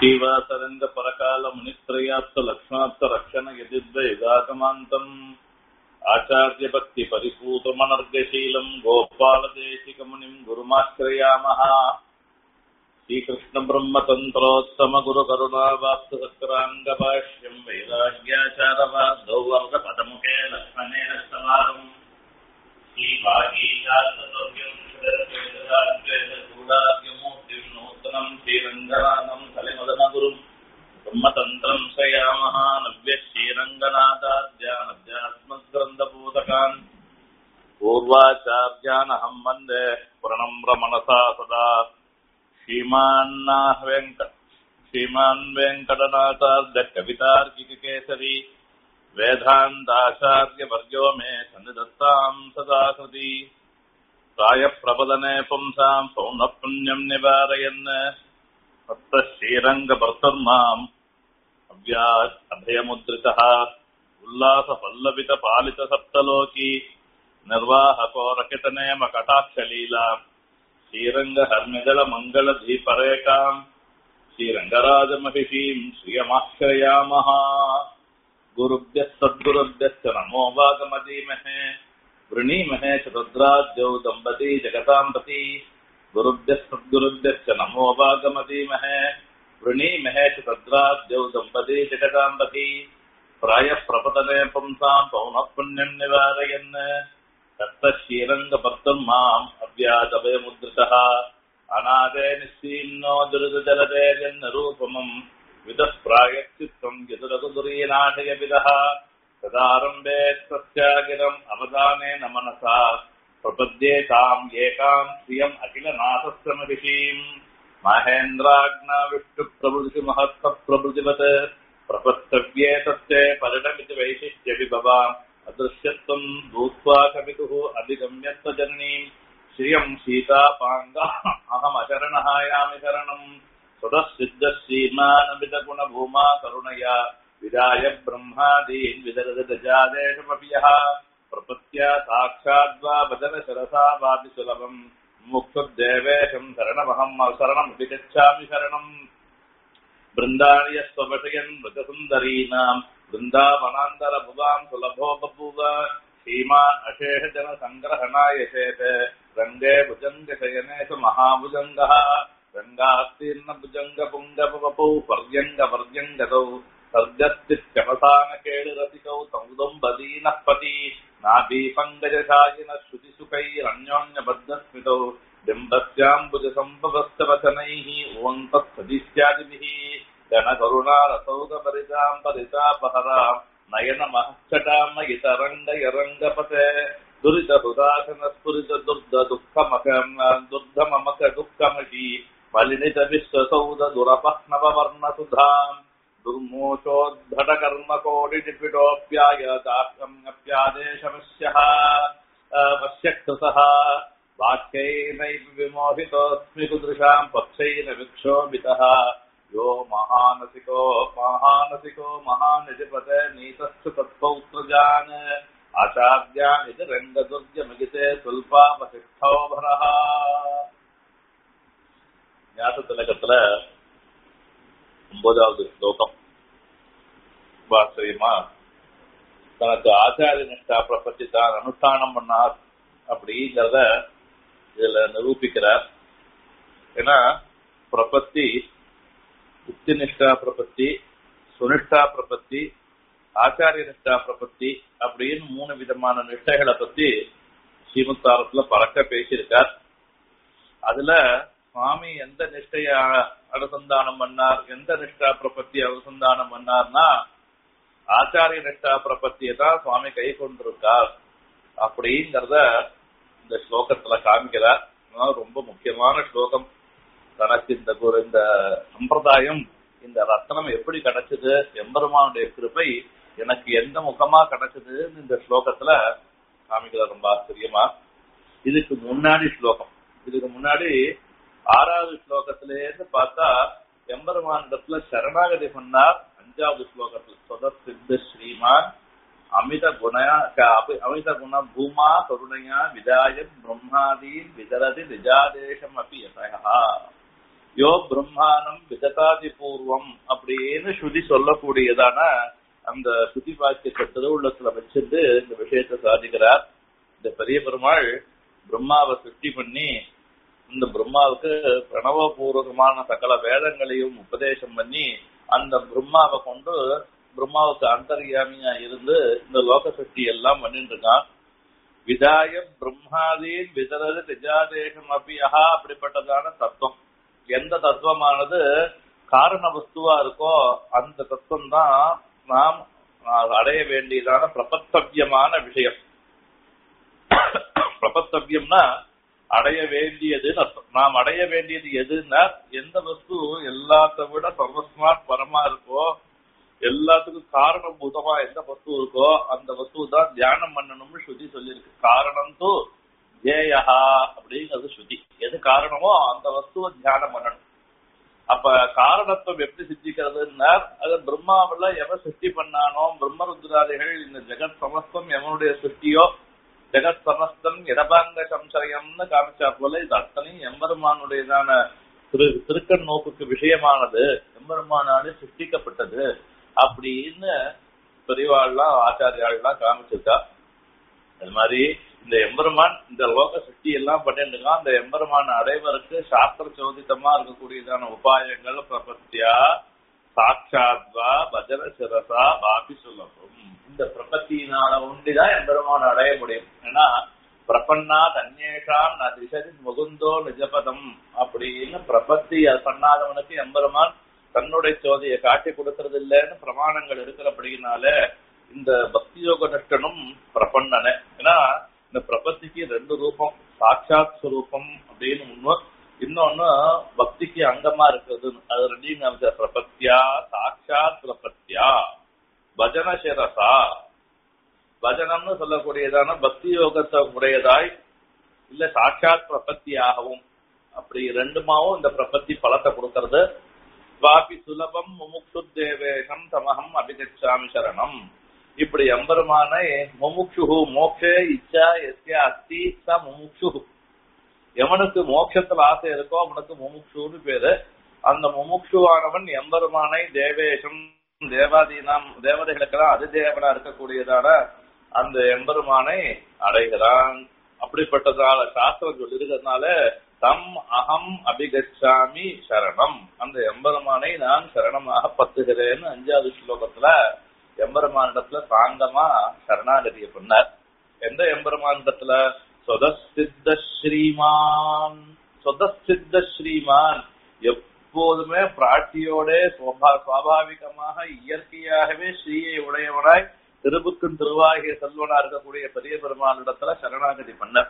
శ్రీవాసరంగ పరకాల మునిత్రయాప్త లక్ష్మాప్త రక్షణ యదిద్వైదాగమాంతం ఆచార్య భక్తి పరిపూతమనర్గశీలం గోపాలదేశికమునిం గురుమాశ్రయామః శ్రీకృష్ణ బ్రహ్మతంత్రోత్తమ గురు కరుణావాప్త సత్కరాంగ భాష్యం వైరాగ్యాచారవార్ధౌ వర్గ పదముఖే లక్ష్మణేన సమారం శ్రీభాగీయాత్మసౌఖ్యం చూడాద్యమూర్తిం నూతనం శ్రీరంగనాథం కలిమదనగురుం బ్రహ్మతంత్రం శయామః నవ్య శ్రీరంగనాథాద్యానధ్యాత్మగ్రంథబోధకాన్ పూర్వాచార్యానహం వందే ప్రణమ్ర మనసా సదా శ్రీమాన్నాः వెంక శ్రీమాన్ వెంకటనాథార్య కవితార్కిక కేసరి వేదాంతాచార్య వర్గో మే సన్నిధత్తాం సదా సతి ప్రాయ ప్రబలనే పుంసాం పౌనఃపుణ్యం నివారయన్ తత్ర శ్రీరంగ భర్తర్మాం అవ్యా అభయముద్రిత ఉల్లాస పల్లవిత పాలిత సప్తలోకి నిర్వాహకో రకితనేమ కటాక్షలీలా శ్రీరంగ హర్మిదల మంగళ దీపరేకాం శ్రీరంగరాజమహిషీం శ్రియమాశ్రయామః గురుభ్య సద్గురుభ్యశ్చ నమో వాగమదీమహే వృణీమహే చతుద్రాజ్యౌ దంపతి జగతాంపతి గురుభ్య సద్గురుభ్యశ్చ నమో వాగమదీమహే వృణీమహే చతుద్రాజ్యౌ దంపతి జగతాంపతి ప్రాయ ప్రపతనే పుంసాం పౌనఃపుణ్యం నివారయన్ తత్తశ్రీరంగభర్తం మాం అవ్యాదభయముద్రితः అనాదే నిశ్చీన్నో దురితజలదేజన్నరూపమం విదః ప్రాయశ్చిత్తం యదురగు దురీనాశయ విదः తదారంభే తస్యాగిరం అవధానేన మనసా ప్రపద్యేతాం ఏకాం శ్రియం అఖిలనాథస్య మహిషీం మహేంద్రాజ్ఞా విష్ణు ప్రభృతి మహత్వ ప్రభృతివత్ ప్రపస్తవ్యే తస్య పరిణమితి వైశిష్ట్య విభవాం అదృశ్యత్వం భూత్వా కవితుः అధిగమ్యత్వ జననీం శ్రియం సీతాపాంగ అహమశరణహాయామి శరణం సుతసిద్ధశ్రీమానమిత గుణ భూమా కరుణయా విదాయ బ్రహ్మాదీన్ విదరదజాదేశమపి యః ప్రపత్యా సాక్షాద్వా వదన శరసా వాపి సులభం ముక్తుర్దేవేశం శరణమహం శరణమపి గచ్చామి శరణం బృందాణి స్వపశయన్ మృతసుందరీనాం బృందావనాంతర భువాం సులభో బభూవ శ్రీమాన్ అశేష జన సంగ్రహణాయ చేత రంగే భుజంగ శయనేషు మహాభుజంగ రంగాస్తీర్ణ భుజంగ పుంగపౌ పర్యంగ వర్యంగతౌ సర్గస్థిత్యవసాన కేళిరసికౌ సౌదంబదీన పతి నాభీ పంకజశాయిన శృతిసుఖైరన్యోన్యబద్ధస్మితౌ బింబస్యాంబుజ సంభవస్తవచనైః ఓం తత్సదిత్యాదిభిः గణకరుణారసౌగపరితాం పరితాపహరాం నయన మహచ్చటామయి తరంగయరంగపతే దురిత హృదాసన స్ఫురిత దుర్ద దుఃఖమకం దుర్ధమమక దుఃఖమషి మలినిత విశ్వసౌద దురపహ్నవర్ణ సుధాం దుర్మోషోద్ధట కర్మ కోటి నిపిటోప్యాయదాప్యాదేశమస్య వశ్యకృతः వాక్యైనైవ విమోహితోऽస్మి కుదృశాం పక్షైన విక్షోభితः यो महानसिको महानसिको महानिधिपत नीतस्సు తత్పౌత్రజాన్ ఆచార్యాన్ ఇది రంగదుర్గమిగితే స్వల్పావశిష్టోభరः ஞான திலகத்துல ஒன்பதாவது ஸ்லோகம் ஆச்சரியமா தனக்கு ஆச்சாரிய நிஷ்டா பிரபத்தி தான் அனுஷ்டானம் பண்ணார் அப்படிங்கிறத இதுல நிரூபிக்கிறார் ஏன்னா பிரபத்தி யுக்தி நிஷ்டா பிரபத்தி சுனிஷ்டா பிரபத்தி ஆச்சாரிய நிஷ்டா பிரபத்தி அப்படின்னு மூணு விதமான நிஷ்டைகளை பத்தி ஸ்ரீமுத்தாரத்துல பறக்க பேசியிருக்கார் அதுல சுவாமி எந்த நிஷ்டைய அனுசந்தானம் பண்ணார் எந்த நிஷ்டா பிரபத்தி அனுசந்தானம் பண்ணார்னா ஆச்சாரிய நிஷ்டா பிரபத்தியை தான் சுவாமி கை கொண்டிருக்கார் அப்படிங்கிறத இந்த ஸ்லோகத்துல காமிக்கிறார் ரொம்ப முக்கியமான ஸ்லோகம் தனக்கு இந்த குரு இந்த சம்பிரதாயம் இந்த ரத்னம் எப்படி கிடைச்சது எம்பெருமானுடைய கிருப்பை எனக்கு எந்த முகமா கிடைச்சதுன்னு இந்த ஸ்லோகத்துல காமிக்கிற ரொம்ப ஆச்சரியமா இதுக்கு முன்னாடி ஸ்லோகம் இதுக்கு முன்னாடி ஆறாவது ஸ்லோகத்திலேருந்து பார்த்தா எம்பெருமானிடத்துல சரணாகதி பண்ணார் அஞ்சாவது ஸ்லோகத்துல சொத சித்த ஸ்ரீமான் அமித குண அமித குண பூமா கருணையா விதாய பிரம்மாதீன் விதரதி நிஜாதேசம் அப்பி யசகா யோ பிரம்மானம் விததாதி பூர்வம் அப்படின்னு ஸ்ருதி சொல்லக்கூடியதான அந்த ஸ்ருதி வாக்கியத்தை திருவுள்ளத்துல வச்சிருந்து இந்த விஷயத்தை சாதிக்கிறார் இந்த பெரிய பெருமாள் பிரம்மாவை சிருஷ்டி பண்ணி இந்த பிரம்மாவுக்கு பிரணவபூர்வகமான சகல வேதங்களையும் உபதேசம் பண்ணி அந்த பிரம்மாவை கொண்டு பிரம்மாவுக்கு அந்தர்யாமியா இருந்து இந்த லோக சக்தி எல்லாம் பண்ணிட்டு இருக்கான் விதாய பிரம்மாதீன் விதரது நிஜாதேசம் அப்பியஹா அப்படிப்பட்டதான தத்துவம் எந்த தத்துவமானது காரண வஸ்துவா இருக்கோ அந்த தத்துவம் தான் நாம் அடைய வேண்டியதான பிரபத்தவியமான விஷயம் பிரபத்தவியம்னா அடைய வேண்டியதுன்னு அர்த்தம் நாம் அடைய வேண்டியது எதுன்னா எந்த வஸ்து எல்லாத்த விட சர்வஸ்மார்ட் பரமா இருக்கோ எல்லாத்துக்கும் காரணபூதமா எந்த வஸ்து இருக்கோ அந்த வஸ்து தான் தியானம் பண்ணணும்னு ஸ்ருதி சொல்லியிருக்கு காரணம் தூ ஜேயா அப்படிங்கிறது ஸ்ருதி எது காரணமோ அந்த வஸ்துவை தியானம் பண்ணணும் அப்ப காரணத்துவம் எப்படி சித்திக்கிறதுன்னா அது பிரம்மாவில எவன் சிருஷ்டி பண்ணானோ பிரம்மருத்ராதிகள் இந்த ஜெகத் சமஸ்தம் எவனுடைய சிருஷ்டியோ ஜெகத் சமஸ்தம் இடபாங்க சம்சயம்னு காமிச்சா போல இது அத்தனையும் எம்பெருமானுடையதான திரு திருக்கண் நோக்குக்கு விஷயமானது எம்பெருமானாலே சிருஷ்டிக்கப்பட்டது அப்படின்னு பெரியவாள்லாம் ஆச்சாரியாள்லாம் காமிச்சிருக்கா அது மாதிரி இந்த எம்பெருமான் இந்த லோக சக்தி எல்லாம் பண்ணிட்டு இருக்கான் அந்த எம்பெருமான் அடைவருக்கு சாஸ்திர சோதித்தமா இருக்கக்கூடியதான உபாயங்கள் பிரபத்தியா சாட்சாத்வா பஜன சிரசா பாபி சொல்லப்படும் இந்த பிரபத்தியினால ஒண்டிதான் எம்பெருமான் அடைய முடியும் ஏன்னா பிரபன்னா தன்யேஷாம் ந திசதி முகுந்தோ நிஜபதம் அப்படின்னு பிரபத்தி பண்ணாதவனுக்கு எம்பெருமான் தன்னுடைய சோதியை காட்டி கொடுக்கறது இல்லைன்னு பிரமாணங்கள் இருக்கிறபடினால இந்த பக்தி யோக நிஷ்டனும் பிரபன்னனே ஏன்னா இந்த பிரபத்திக்கு ரெண்டு ரூபம் சாட்சாத் ஸ்வரூபம் அப்படின்னு ஒண்ணு இன்னொன்னு பக்திக்கு அங்கமா இருக்கிறது அது ரெண்டையும் காமிச்ச பிரபத்தியா சாட்சாத் பிரபத்தியா பஜன சிரசா பஜனம்னு சொல்லக்கூடியதான பக்தி யோகத்தை உடையதாய் இல்ல சாட்சாத் பிரபத்தியாகவும் அப்படி ரெண்டுமாவும் இந்த பிரபத்தி பலத்தை கொடுக்கறது வாபி சுலபம் முமுக்ஷு தேவேகம் தமகம் அபிகச்சாமி சரணம் இப்படி எம்பெருமான முமுக்ஷு மோக்ஷே இச்சா எஸ்ய அஸ்தி ச முமுக்ஷு எவனுக்கு மோட்சத்துல ஆசை இருக்கோ அவனுக்கு முமுக்ஷுன்னு பேரு அந்த முமுக்ஷுவானவன் எம்பெருமானை தேவேஷம் தேவாதீனாம் தேவதைகளுக்கெல்லாம் அதிதேவனா இருக்கக்கூடியதான அந்த எம்பெருமானை அடைகிறான் அப்படிப்பட்டதால சாஸ்திரம் சொல்லிருக்கிறதுனால தம் அகம் அபிகச்சாமி சரணம் அந்த எம்பெருமானை நான் சரணமாக பத்துகிறேன்னு அஞ்சாவது ஸ்லோகத்துல எம்பெருமானிடத்துல சாந்தமா சரணாகதிய பண்ணார் எந்த எம்பெருமானிடத்துல சொதசித்த ஸ்ரீமான் சொதசித்த ஸ்ரீமான் எப்போதுமே பிராட்டியோட சுவாபாவிகமாக இயற்கையாகவே ஸ்ரீயை உடையவனாய் திருபுக்கும் திருவாகிய செல்வனா இருக்கக்கூடிய பெரிய பெருமானிடத்துல சரணாகதி பண்ண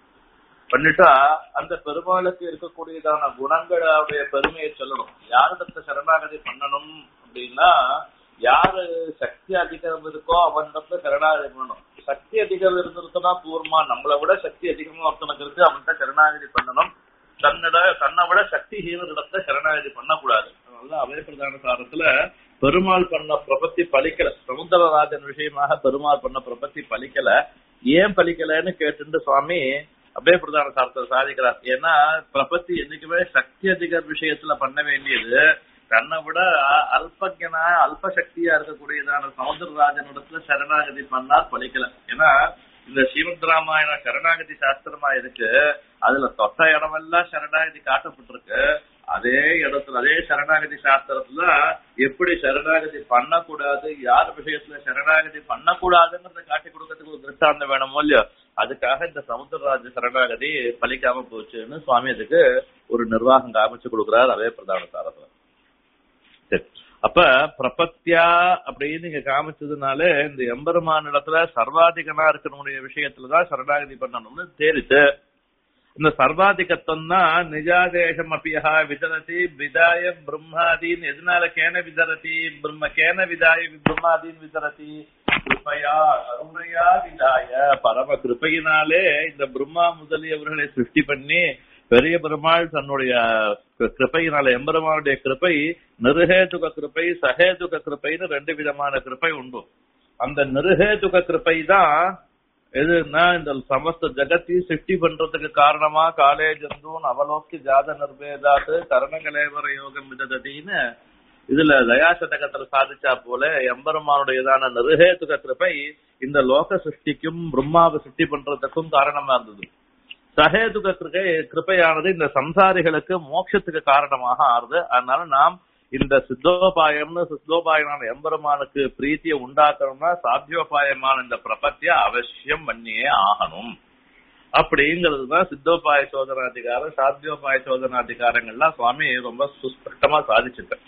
பண்ணிட்டா அந்த பெருமாளுக்கு இருக்கக்கூடியதான குணங்களுடைய பெருமையை சொல்லணும் யாரிடத்துல சரணாகதி பண்ணணும் அப்படின்னா யாரு சக்தி அதிகம் இருக்கோ அவனிடத்துல சரணாகதி பண்ணணும் சக்தி அதிகம் இருந்திருக்குன்னா பூர்மா நம்மளை விட சக்தி அதிகமா ஒருத்தனுக்கு இருக்கு அவன்கிட்ட சரணாகதி பண்ணணும் தன்னிட தன்னை விட சக்தி ஹீனரிடத்துல சரணாகதி பண்ணக்கூடாது அதனால அபய பிரதான சாரத்துல பெருமாள் பண்ண பிரபத்தி பலிக்கல சமுத்திரராஜன் விஷயமாக பெருமாள் பண்ண பிரபத்தி பலிக்கல ஏன் பலிக்கலன்னு கேட்டு சுவாமி அபய பிரதான சாரத்தை சாதிக்கிறார் ஏன்னா பிரபத்தி என்னைக்குமே சக்தி அதிகர் விஷயத்துல பண்ண வேண்டியது தன்னை விட அல்பஜனா அல்ப சக்தியா இருக்கக்கூடியதான சமுத்திரராஜனிடத்துல சரணாகதி பண்ணால் பலிக்கல ஏன்னா இந்த ஸ்ரீமத் ராமாயண சரணாகதி சாஸ்திரமா இருக்கு அதுல தொட்ட இடமெல்லாம் சரணாகதி காட்டப்பட்டிருக்கு அதே இடத்துல அதே சரணாகதி சாஸ்திரத்துல எப்படி சரணாகதி பண்ணக்கூடாது யார் விஷயத்துல சரணாகதி பண்ணக்கூடாதுங்கிறத காட்டி கொடுக்கறதுக்கு ஒரு திருஷ்டாந்தம் வேணுமோ இல்லையோ அதுக்காக இந்த சமுத்திரராஜ சரணாகதி பலிக்காம போச்சுன்னு சுவாமி அதுக்கு ஒரு நிர்வாகம் காமிச்சு கொடுக்குறாரு அதே பிரதான சாரத்துல சரி அப்ப பிரபத்தியா அப்படின்னு இங்க காமிச்சதுனால இந்த எம்பெருமான் இடத்துல சர்வாதிகனா இருக்கக்கூடிய விஷயத்துலதான் சரணாகதி பண்ணணும்னு தெரித்து இந்த சர்வாதிகத்துவம் தான் நிஜாதேசம் அப்பியா விதரதி விதாய பிரம்மாதீன் எதனால கேன விதரதி பிரம்ம கேன விதாய பிரம்மாதீன் விதரதி கிருப்பையா கருணையா விதாய பரம கிருப்பையினாலே இந்த பிரம்மா முதலியவர்களை சிருஷ்டி பண்ணி பெரிய பெருமாள் தன்னுடைய கிருப்பையினால எம்பெருமானுடைய கிருப்பை நிருகேதுக கிருப்பை சகேதுக கிருப்பைன்னு ரெண்டு விதமான கிருப்பை உண்டு அந்த நிருகேதுக கிருப்பை தான் எதுன்னா இந்த சமஸ்த ஜகத்தையும் சிருஷ்டி பண்றதுக்கு காரணமா காலே ஜந்தூன் அவலோக்கி ஜாத நிர்வேதாத்து கரணங்களேவர யோகம் விதததின்னு இதுல தயாசதகத்துல சாதிச்சா போல எம்பெருமானுடையதான நிருகேதுக கிருபை இந்த லோக சிருஷ்டிக்கும் பிரம்மாவை சிருஷ்டி பண்றதுக்கும் காரணமா இருந்தது சகேதுக கிருகை கிருபையானது இந்த சம்சாரிகளுக்கு மோட்சத்துக்கு காரணமாக ஆறுது அதனால நாம் இந்த சித்தோபாயம்னு சித்தோபாயமான எம்பெருமானுக்கு பிரீத்தியை உண்டாக்கணும்னா சாத்தியோபாயமான இந்த பிரபத்திய அவசியம் பண்ணியே ஆகணும் அப்படிங்கிறது தான் சித்தோபாய சோதனாதிகாரம் சாத்தியோபாய சோதனாதிகாரங்கள்லாம் சுவாமி ரொம்ப சுஸ்பஷ்டமா சாதிச்சிருக்க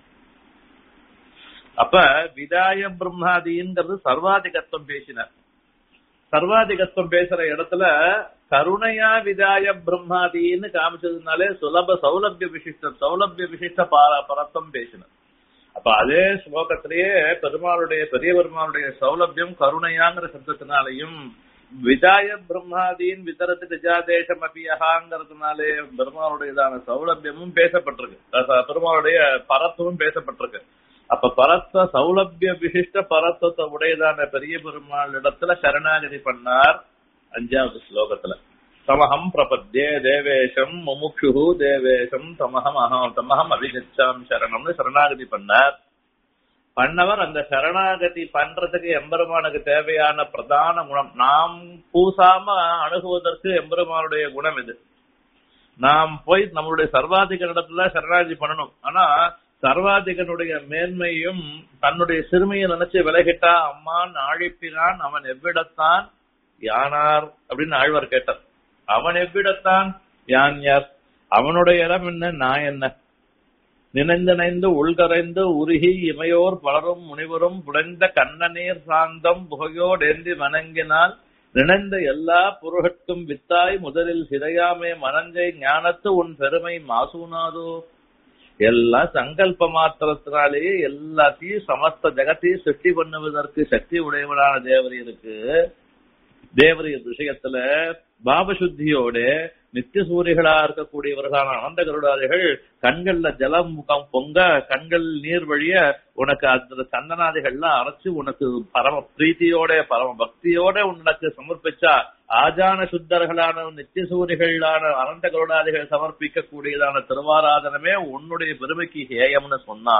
அப்ப விதாய பிரம்மாதிங்கிறது சர்வாதிகத்துவம் பேசினார் சர்வாதிகத்துவம் பேசுற இடத்துல கருணையா விதாய பிரம்மாதின்னு காமிச்சதுனாலே சுலப சௌலபிய விசிஷ்ட சௌலபிய விசிஷ்ட பார- பரத்தம் பேசினார் அப்ப அதே ஸ்லோகத்திலேயே பெருமாளுடைய பெரிய பெருமாளுடைய சௌலபியம் கருணையாங்கிற சப்தத்தினாலையும் விதாய பிரம்மாதீன் விதரத்து நிஜாதேசம் அபியகாங்கிறதுனாலே பெருமாளுடையதான சௌலபியமும் பேசப்பட்டிருக்கு அஹ் பெருமாளுடைய பரத்துவம் பேசப்பட்டிருக்கு அப்ப பரத்த சௌலபிய விசிஷ்ட பரத்துவத்தை உடையதான பெரிய பெருமாள் இடத்துல சரணாகதி பண்ணார் அஞ்சாவது ஸ்லோகத்துல தமஹம் பிரபத்யே தேவேஷம் முமுக்ஷு தேவேஷம் தமஹம் அகம் தமஹம் அபிகச்சாம் சரணம்னு சரணாகதி பண்ணார் பண்ணவர் அந்த சரணாகதி பண்றதுக்கு எம்பெருமானுக்கு தேவையான பிரதான குணம் நாம் பூசாம அணுகுவதற்கு எம்பெருமானுடைய குணம் இது நாம் போய் நம்மளுடைய சர்வாதிகரிடத்துல சரணாகதி பண்ணணும் ஆனா சர்வாதிகனுடைய மேன்மையும் தன்னுடைய சிறுமையை நினைச்சு விலகிட்டா அம்மான் ஆழிப்பினான் அவன் எவ்விடத்தான் யானார் அப்படின்னு ஆழ்வார் கேட்டார் அவன் எவ்விடத்தான் யான் யார் அவனுடைய இடம் என்ன நான் என்ன நினைந்தனைந்து உள்கரைந்து உருகி இமையோர் பலரும் முனிவரும் புடைந்த கண்ணநீர் சாந்தம் புகையோடேந்தி வணங்கினால் நினைந்த எல்லா புருகட்டும் வித்தாய் முதலில் சிறையாமே மனஞ்சை ஞானத்து உன் பெருமை மாசூனாதோ எல்லாம் சங்கல்ப மாத்திரத்தினாலேயே எல்லாத்தையும் சமஸ்த ஜெகத்தையும் சிருஷ்டி பண்ணுவதற்கு சக்தி உடையவனான தேவரியருக்கு தேவரியர் விஷயத்துல பாவசுத்தியோட நித்திய சூரிகளா இருக்கக்கூடியவர்களான அனந்த கருடாதிகள் கண்கள்ல ஜலம் முகம் பொங்க கண்கள் நீர் வழிய உனக்கு அந்த சந்தனாதிகள்லாம் அரைச்சு உனக்கு பரம பிரீத்தியோட பரம பக்தியோட உனக்கு சமர்ப்பிச்சா ஆஜான சுத்தர்களான நித்திய சூரிகளான அனந்த கருடாதிகள் சமர்ப்பிக்க கூடியதான திருவாராதனமே உன்னுடைய பெருமைக்கு ஹேயம்னு சொன்னா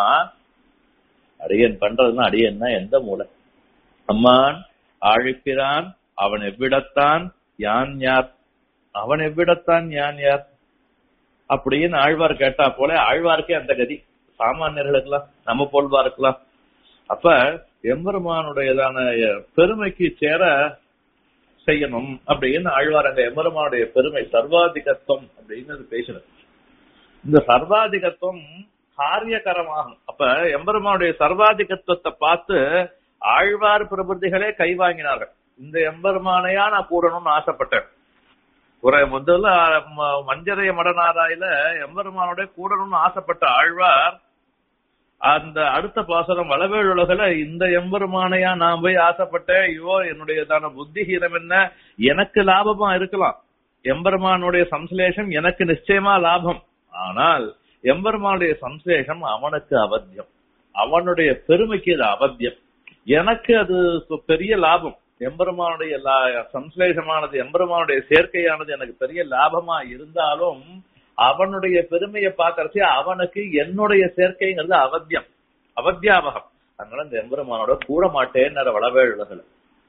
அடியன் பண்றதுன்னா அடியன்னா எந்த மூலை அம்மான் ஆழிப்பிரான் அவன் எவ்விடத்தான் யான் யார் அவன் எவ்விடத்தான் யான் யார் அப்படின்னு ஆழ்வார் கேட்டா போல ஆழ்வார்க்கே அந்த கதி சாமானியர்களுக்கெல்லாம் நம்ம போல்வா இருக்கலாம் அப்ப எம்பெருமானுடையதான பெருமைக்கு சேர செய்யணும் அப்படின்னு ஆழ்வார் அங்க எம்பெருமானுடைய பெருமை சர்வாதிகத்துவம் அப்படின்னு பேசுறது இந்த சர்வாதிகத்துவம் காரியகரமாகும் அப்ப எம்பெருமானுடைய சர்வாதிகத்துவத்தை பார்த்து ஆழ்வார் பிரபுதிகளே கை வாங்கினார்கள் இந்த எம்பெருமானையா நான் கூடணும்னு ஆசைப்பட்டேன் ஒரு முதல்ல ம- மஞ்சரைய மடநாராயில எம்பெருமானோட கூடணும்னு ஆசைப்பட்ட ஆழ்வார் அந்த அடுத்த பாசனம் வளவேல் உலகில இந்த எம்பெருமானையா நான் போய் ஆசைப்பட்டேன் ஐயோ என்னுடையதான புத்திஹீனம் என்ன எனக்கு லாபமா இருக்கலாம் எம்பெருமானுடைய சம்சலேஷம் எனக்கு நிச்சயமா லாபம் ஆனால் எம்பெருமானுடைய சம்சலேஷம் அவனுக்கு அவத்தியம் அவனுடைய பெருமைக்கு அது அவத்தியம் எனக்கு அது சு- பெரிய லாபம் எம்பெருமானுடைய லா- சம்சலேஷமானது எம்பெருமானுடைய சேர்க்கையானது எனக்கு பெரிய லாபமா இருந்தாலும் அவனுடைய பெருமையை பார்க்கறச்சு அவனுக்கு என்னுடைய சேர்க்கைங்கிறது அவத்தியம் அவத்தியாபகம் அதனால இந்த எம்பெருமானோட கூட மாட்டேன்னு வளவேழுகள்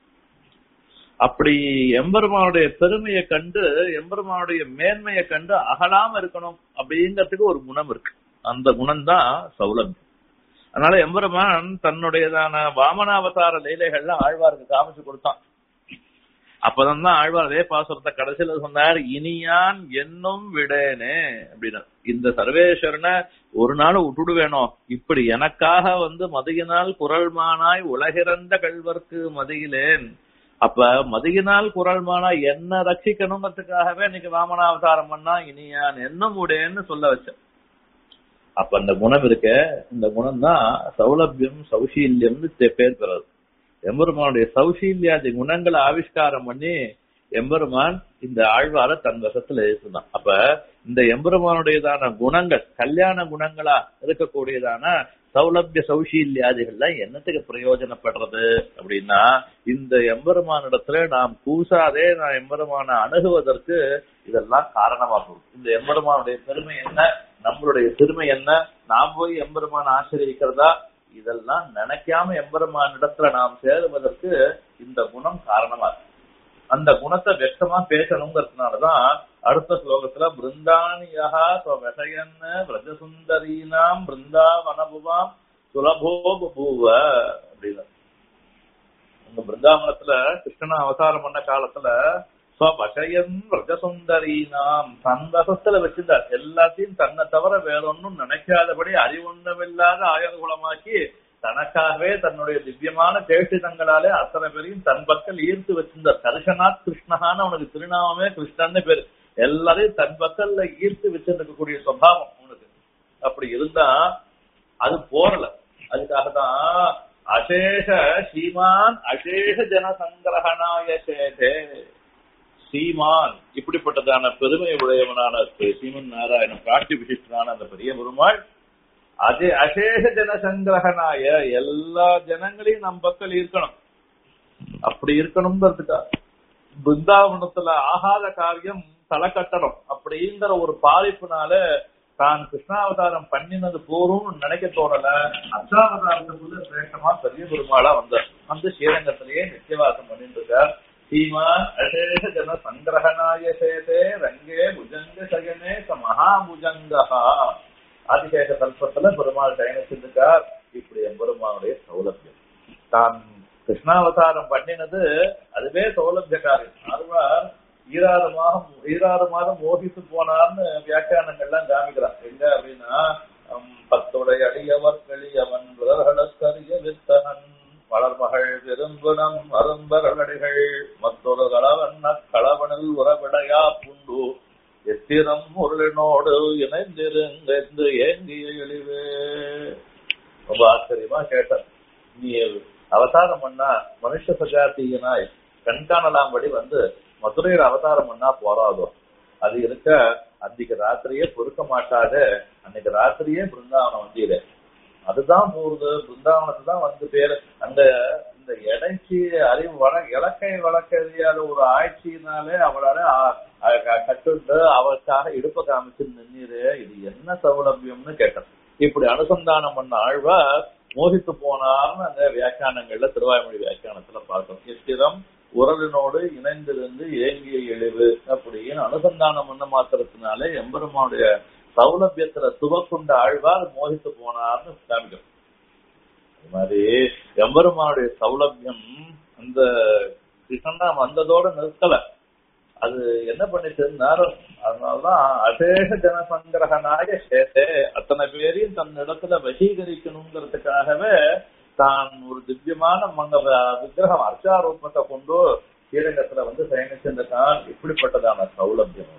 அப்படி எம்பெருமானுடைய பெருமையை கண்டு எம்பெருமானுடைய மேன்மையை கண்டு அகலாம இருக்கணும் அப்படிங்கிறதுக்கு ஒரு குணம் இருக்கு அந்த குணம் தான் சௌலபியம் அதனால எம்பெருமான் தன்னுடையதான வாமனாவதார லீலைகள்ல ஆழ்வாருக்கு காமிச்சு கொடுத்தான் அப்பதான் தான் ஆழ்வார் அதே பாசுரத்தை கடைசியில சொன்னார் இனியான் என்னும் விடேனே அப்படின்னு இந்த சர்வேஸ்வரனை ஒரு நாள் விட்டுடு வேணும் இப்படி எனக்காக வந்து மதியினால் குரல்மானாய் உலகிறந்த கல்வர்க்கு மதியிலேன் அப்ப மதியினால் குரல்மானாய் என்ன ரட்சிக்கணுங்கிறதுக்காகவே இன்னைக்கு வாமனாவதாரம் பண்ணா இனியான் என்னும் உடேன்னு சொல்ல வச்சேன் அப்ப அந்த குணம் இருக்க இந்த குணம் தான் சௌலபியம் சௌசீல்யம்னு தே- பேர் பெறது எம்பெருமானுடைய சௌசீல்யாதி குணங்களை ஆவிஷ்காரம் பண்ணி எம்பெருமான் இந்த ஆழ்வார தன் வசத்துல இருக்குதான் அப்ப இந்த எம்பெருமானுடையதான குணங்கள் கல்யாண குணங்களா இருக்கக்கூடியதான சௌலபிய சௌஷீல்யாதிகள்லாம் என்னத்துக்கு பிரயோஜனப்படுறது அப்படின்னா இந்த எம்பெருமானிடத்துல நாம் கூசாதே நான் எம்பெருமான அணுகுவதற்கு இதெல்லாம் காரணமாகும் இந்த எம்பெருமானுடைய பெருமை என்ன நம்மளுடைய பெருமை என்ன நாம் போய் எம்பெருமான ஆசிரியக்கிறதா இதெல்லாம் நினைக்காம எம்பெருமான் இடத்துல நாம் சேருவதற்கு இந்த குணம் காரணமா இருக்கு அந்த குணத்தை வெக்கமா பேசணுங்கிறதுனாலதான் அடுத்த ஸ்லோகத்துல பிருந்தானியா விஷயன் பிரஜசுந்தரீனாம் பிருந்தாவனபுவாம் சுலபோ பபூவ அப்படின்னு உங்க பிருந்தாவனத்துல கிருஷ்ணன் அவதாரம் பண்ண காலத்துல ஸ்வபஷயன் பிரஜசுந்தரீனாம் தன் வசத்துல வச்சிருந்தார் எல்லாத்தையும் தன்னை தவிர வேற ஒன்னும் நினைக்காதபடி அறிவொன்னமில்லாத ஆயுத குலமாக்கி தனக்காகவே தன்னுடைய திவ்யமான சேஷிதங்களாலே அத்தனை பேரையும் தன் பக்கம் ஈர்த்து வச்சிருந்தார் கருஷனாத் கிருஷ்ணகான்னு அவனுக்கு திருநாமமே கிருஷ்ணன்னு பேரு எல்லாரையும் தன் பக்கல்ல ஈர்த்து வச்சிருக்கக்கூடிய சுவாவம் அவனுக்கு அப்படி இருந்தா அது போரல அதுக்காக தான் அசேஷ ஸ்ரீமான் அசேஷ ஜனசங்கிரகணாய சேஷே ஸ்ரீமான் இப்படிப்பட்டதான பெருமை உடையவனான ஸ்ரீமன் நாராயணன் காட்சி விசிஷ்டனான அந்த பெரிய பெருமாள் அது அசேஷ ஜனசங்கிரகனாய எல்லா ஜனங்களையும் நம் பக்கம் இருக்கணும் அப்படி இருக்கணுங்கிறதுக்காக பிருந்தாவனத்துல ஆகாத காரியம் தலை கட்டணும் அப்படிங்கிற ஒரு பாதிப்புனால தான் கிருஷ்ணாவதாரம் பண்ணினது போரும் நினைக்க தோணல அர்ச்சாவதாரத்துக்குள்ள சிரேஷ்டமா பெரிய பெருமாளா வந்தார் வந்து ஸ்ரீரங்கத்திலேயே நித்தியவாசம் பண்ணிட்டு இருக்கார் ஸ்ரீமான் அசேஷ ஜன சங்கிரகனாய சேதே ரங்கே புஜங்க சயனே ச மகாபுஜங்கா ஆதிசேஷ கல்பத்துல பெருமாள் சயனிச்சிருக்கார் இப்படி எம்பெருமானுடைய சௌலபியம் தான் கிருஷ்ணாவதாரம் பண்ணினது அதுவே சௌலபிய காரியம் ஆழ்வார் ஈராறு மாதம் ஈராறு மாதம் மோகித்து போனார்னு வியாக்கியானங்கள்லாம் காமிக்கிறான் எங்க அப்படின்னா பத்துடைய அடியவர் வெளியவன் விரல்களுக்கரிய வித்தகன் வளர்மகள் விரும்புனம் அரும்பரடிகள் மற்றொரு களவண்ண களவனில் உறவிடையா புண்டு எத்திரம் முருளினோடு இணைந்திருந்து ஏங்கிய எழிவே ரொம்ப ஆச்சரியமா கேட்டார் நீ அவதாரம் பண்ணா மனுஷ சஜாத்தியனாய் கண்காணலாம்படி வந்து மதுரையில அவதாரம் பண்ணா போறாதோ அது இருக்க அன்னைக்கு ராத்திரியே பொறுக்க மாட்டாத அன்னைக்கு ராத்திரியே பிருந்தாவனம் வந்தீரு அதுதான் போகுது பிருந்தாவனத்து தான் வந்து பேரு அந்த இந்த இடைச்சி அறிவு வள இலக்கை வழக்கறியாத ஒரு ஆட்சியினாலே அவளால கட்டுண்டு அவளுக்காக இடுப்ப காமிச்சு நின்னீரு இது என்ன சௌலபியம்னு கேட்டேன் இப்படி அனுசந்தானம் பண்ண ஆழ்வார் மோகித்து போனார்னு அந்த வியாக்கியானங்கள்ல திருவாய்மொழி வியாக்கியானத்துல பார்த்தோம் எத்திரம் உரலினோடு இணைந்திருந்து ஏங்கிய இழிவு அப்படின்னு அனுசந்தானம் பண்ண மாத்திரத்தினாலே எம்பெருமானுடைய சௌலபியத்துல துவக்குண்ட ஆழ்வார் மோகித்து போனார்னு காமிக்கிறோம் அது மாதிரி எம்பெருமானுடைய சௌலபியம் அந்த கிருஷ்ணா வந்ததோட நிற்கல அது என்ன பண்ணிச்சுன்னாரு அதனாலதான் அசேஷ ஜனசங்கிரகனாக சேத்தே அத்தனை பேரையும் தன் இடத்துல வசீகரிக்கணுங்கிறதுக்காகவே தான் ஒரு திவ்யமான மங்க விக்கிரகம் அர்ச்சாரூபத்தை கொண்டு ஸ்ரீரங்கத்துல வந்து சயனிச்சிருந்தான் இப்படிப்பட்டதான சௌலபியம்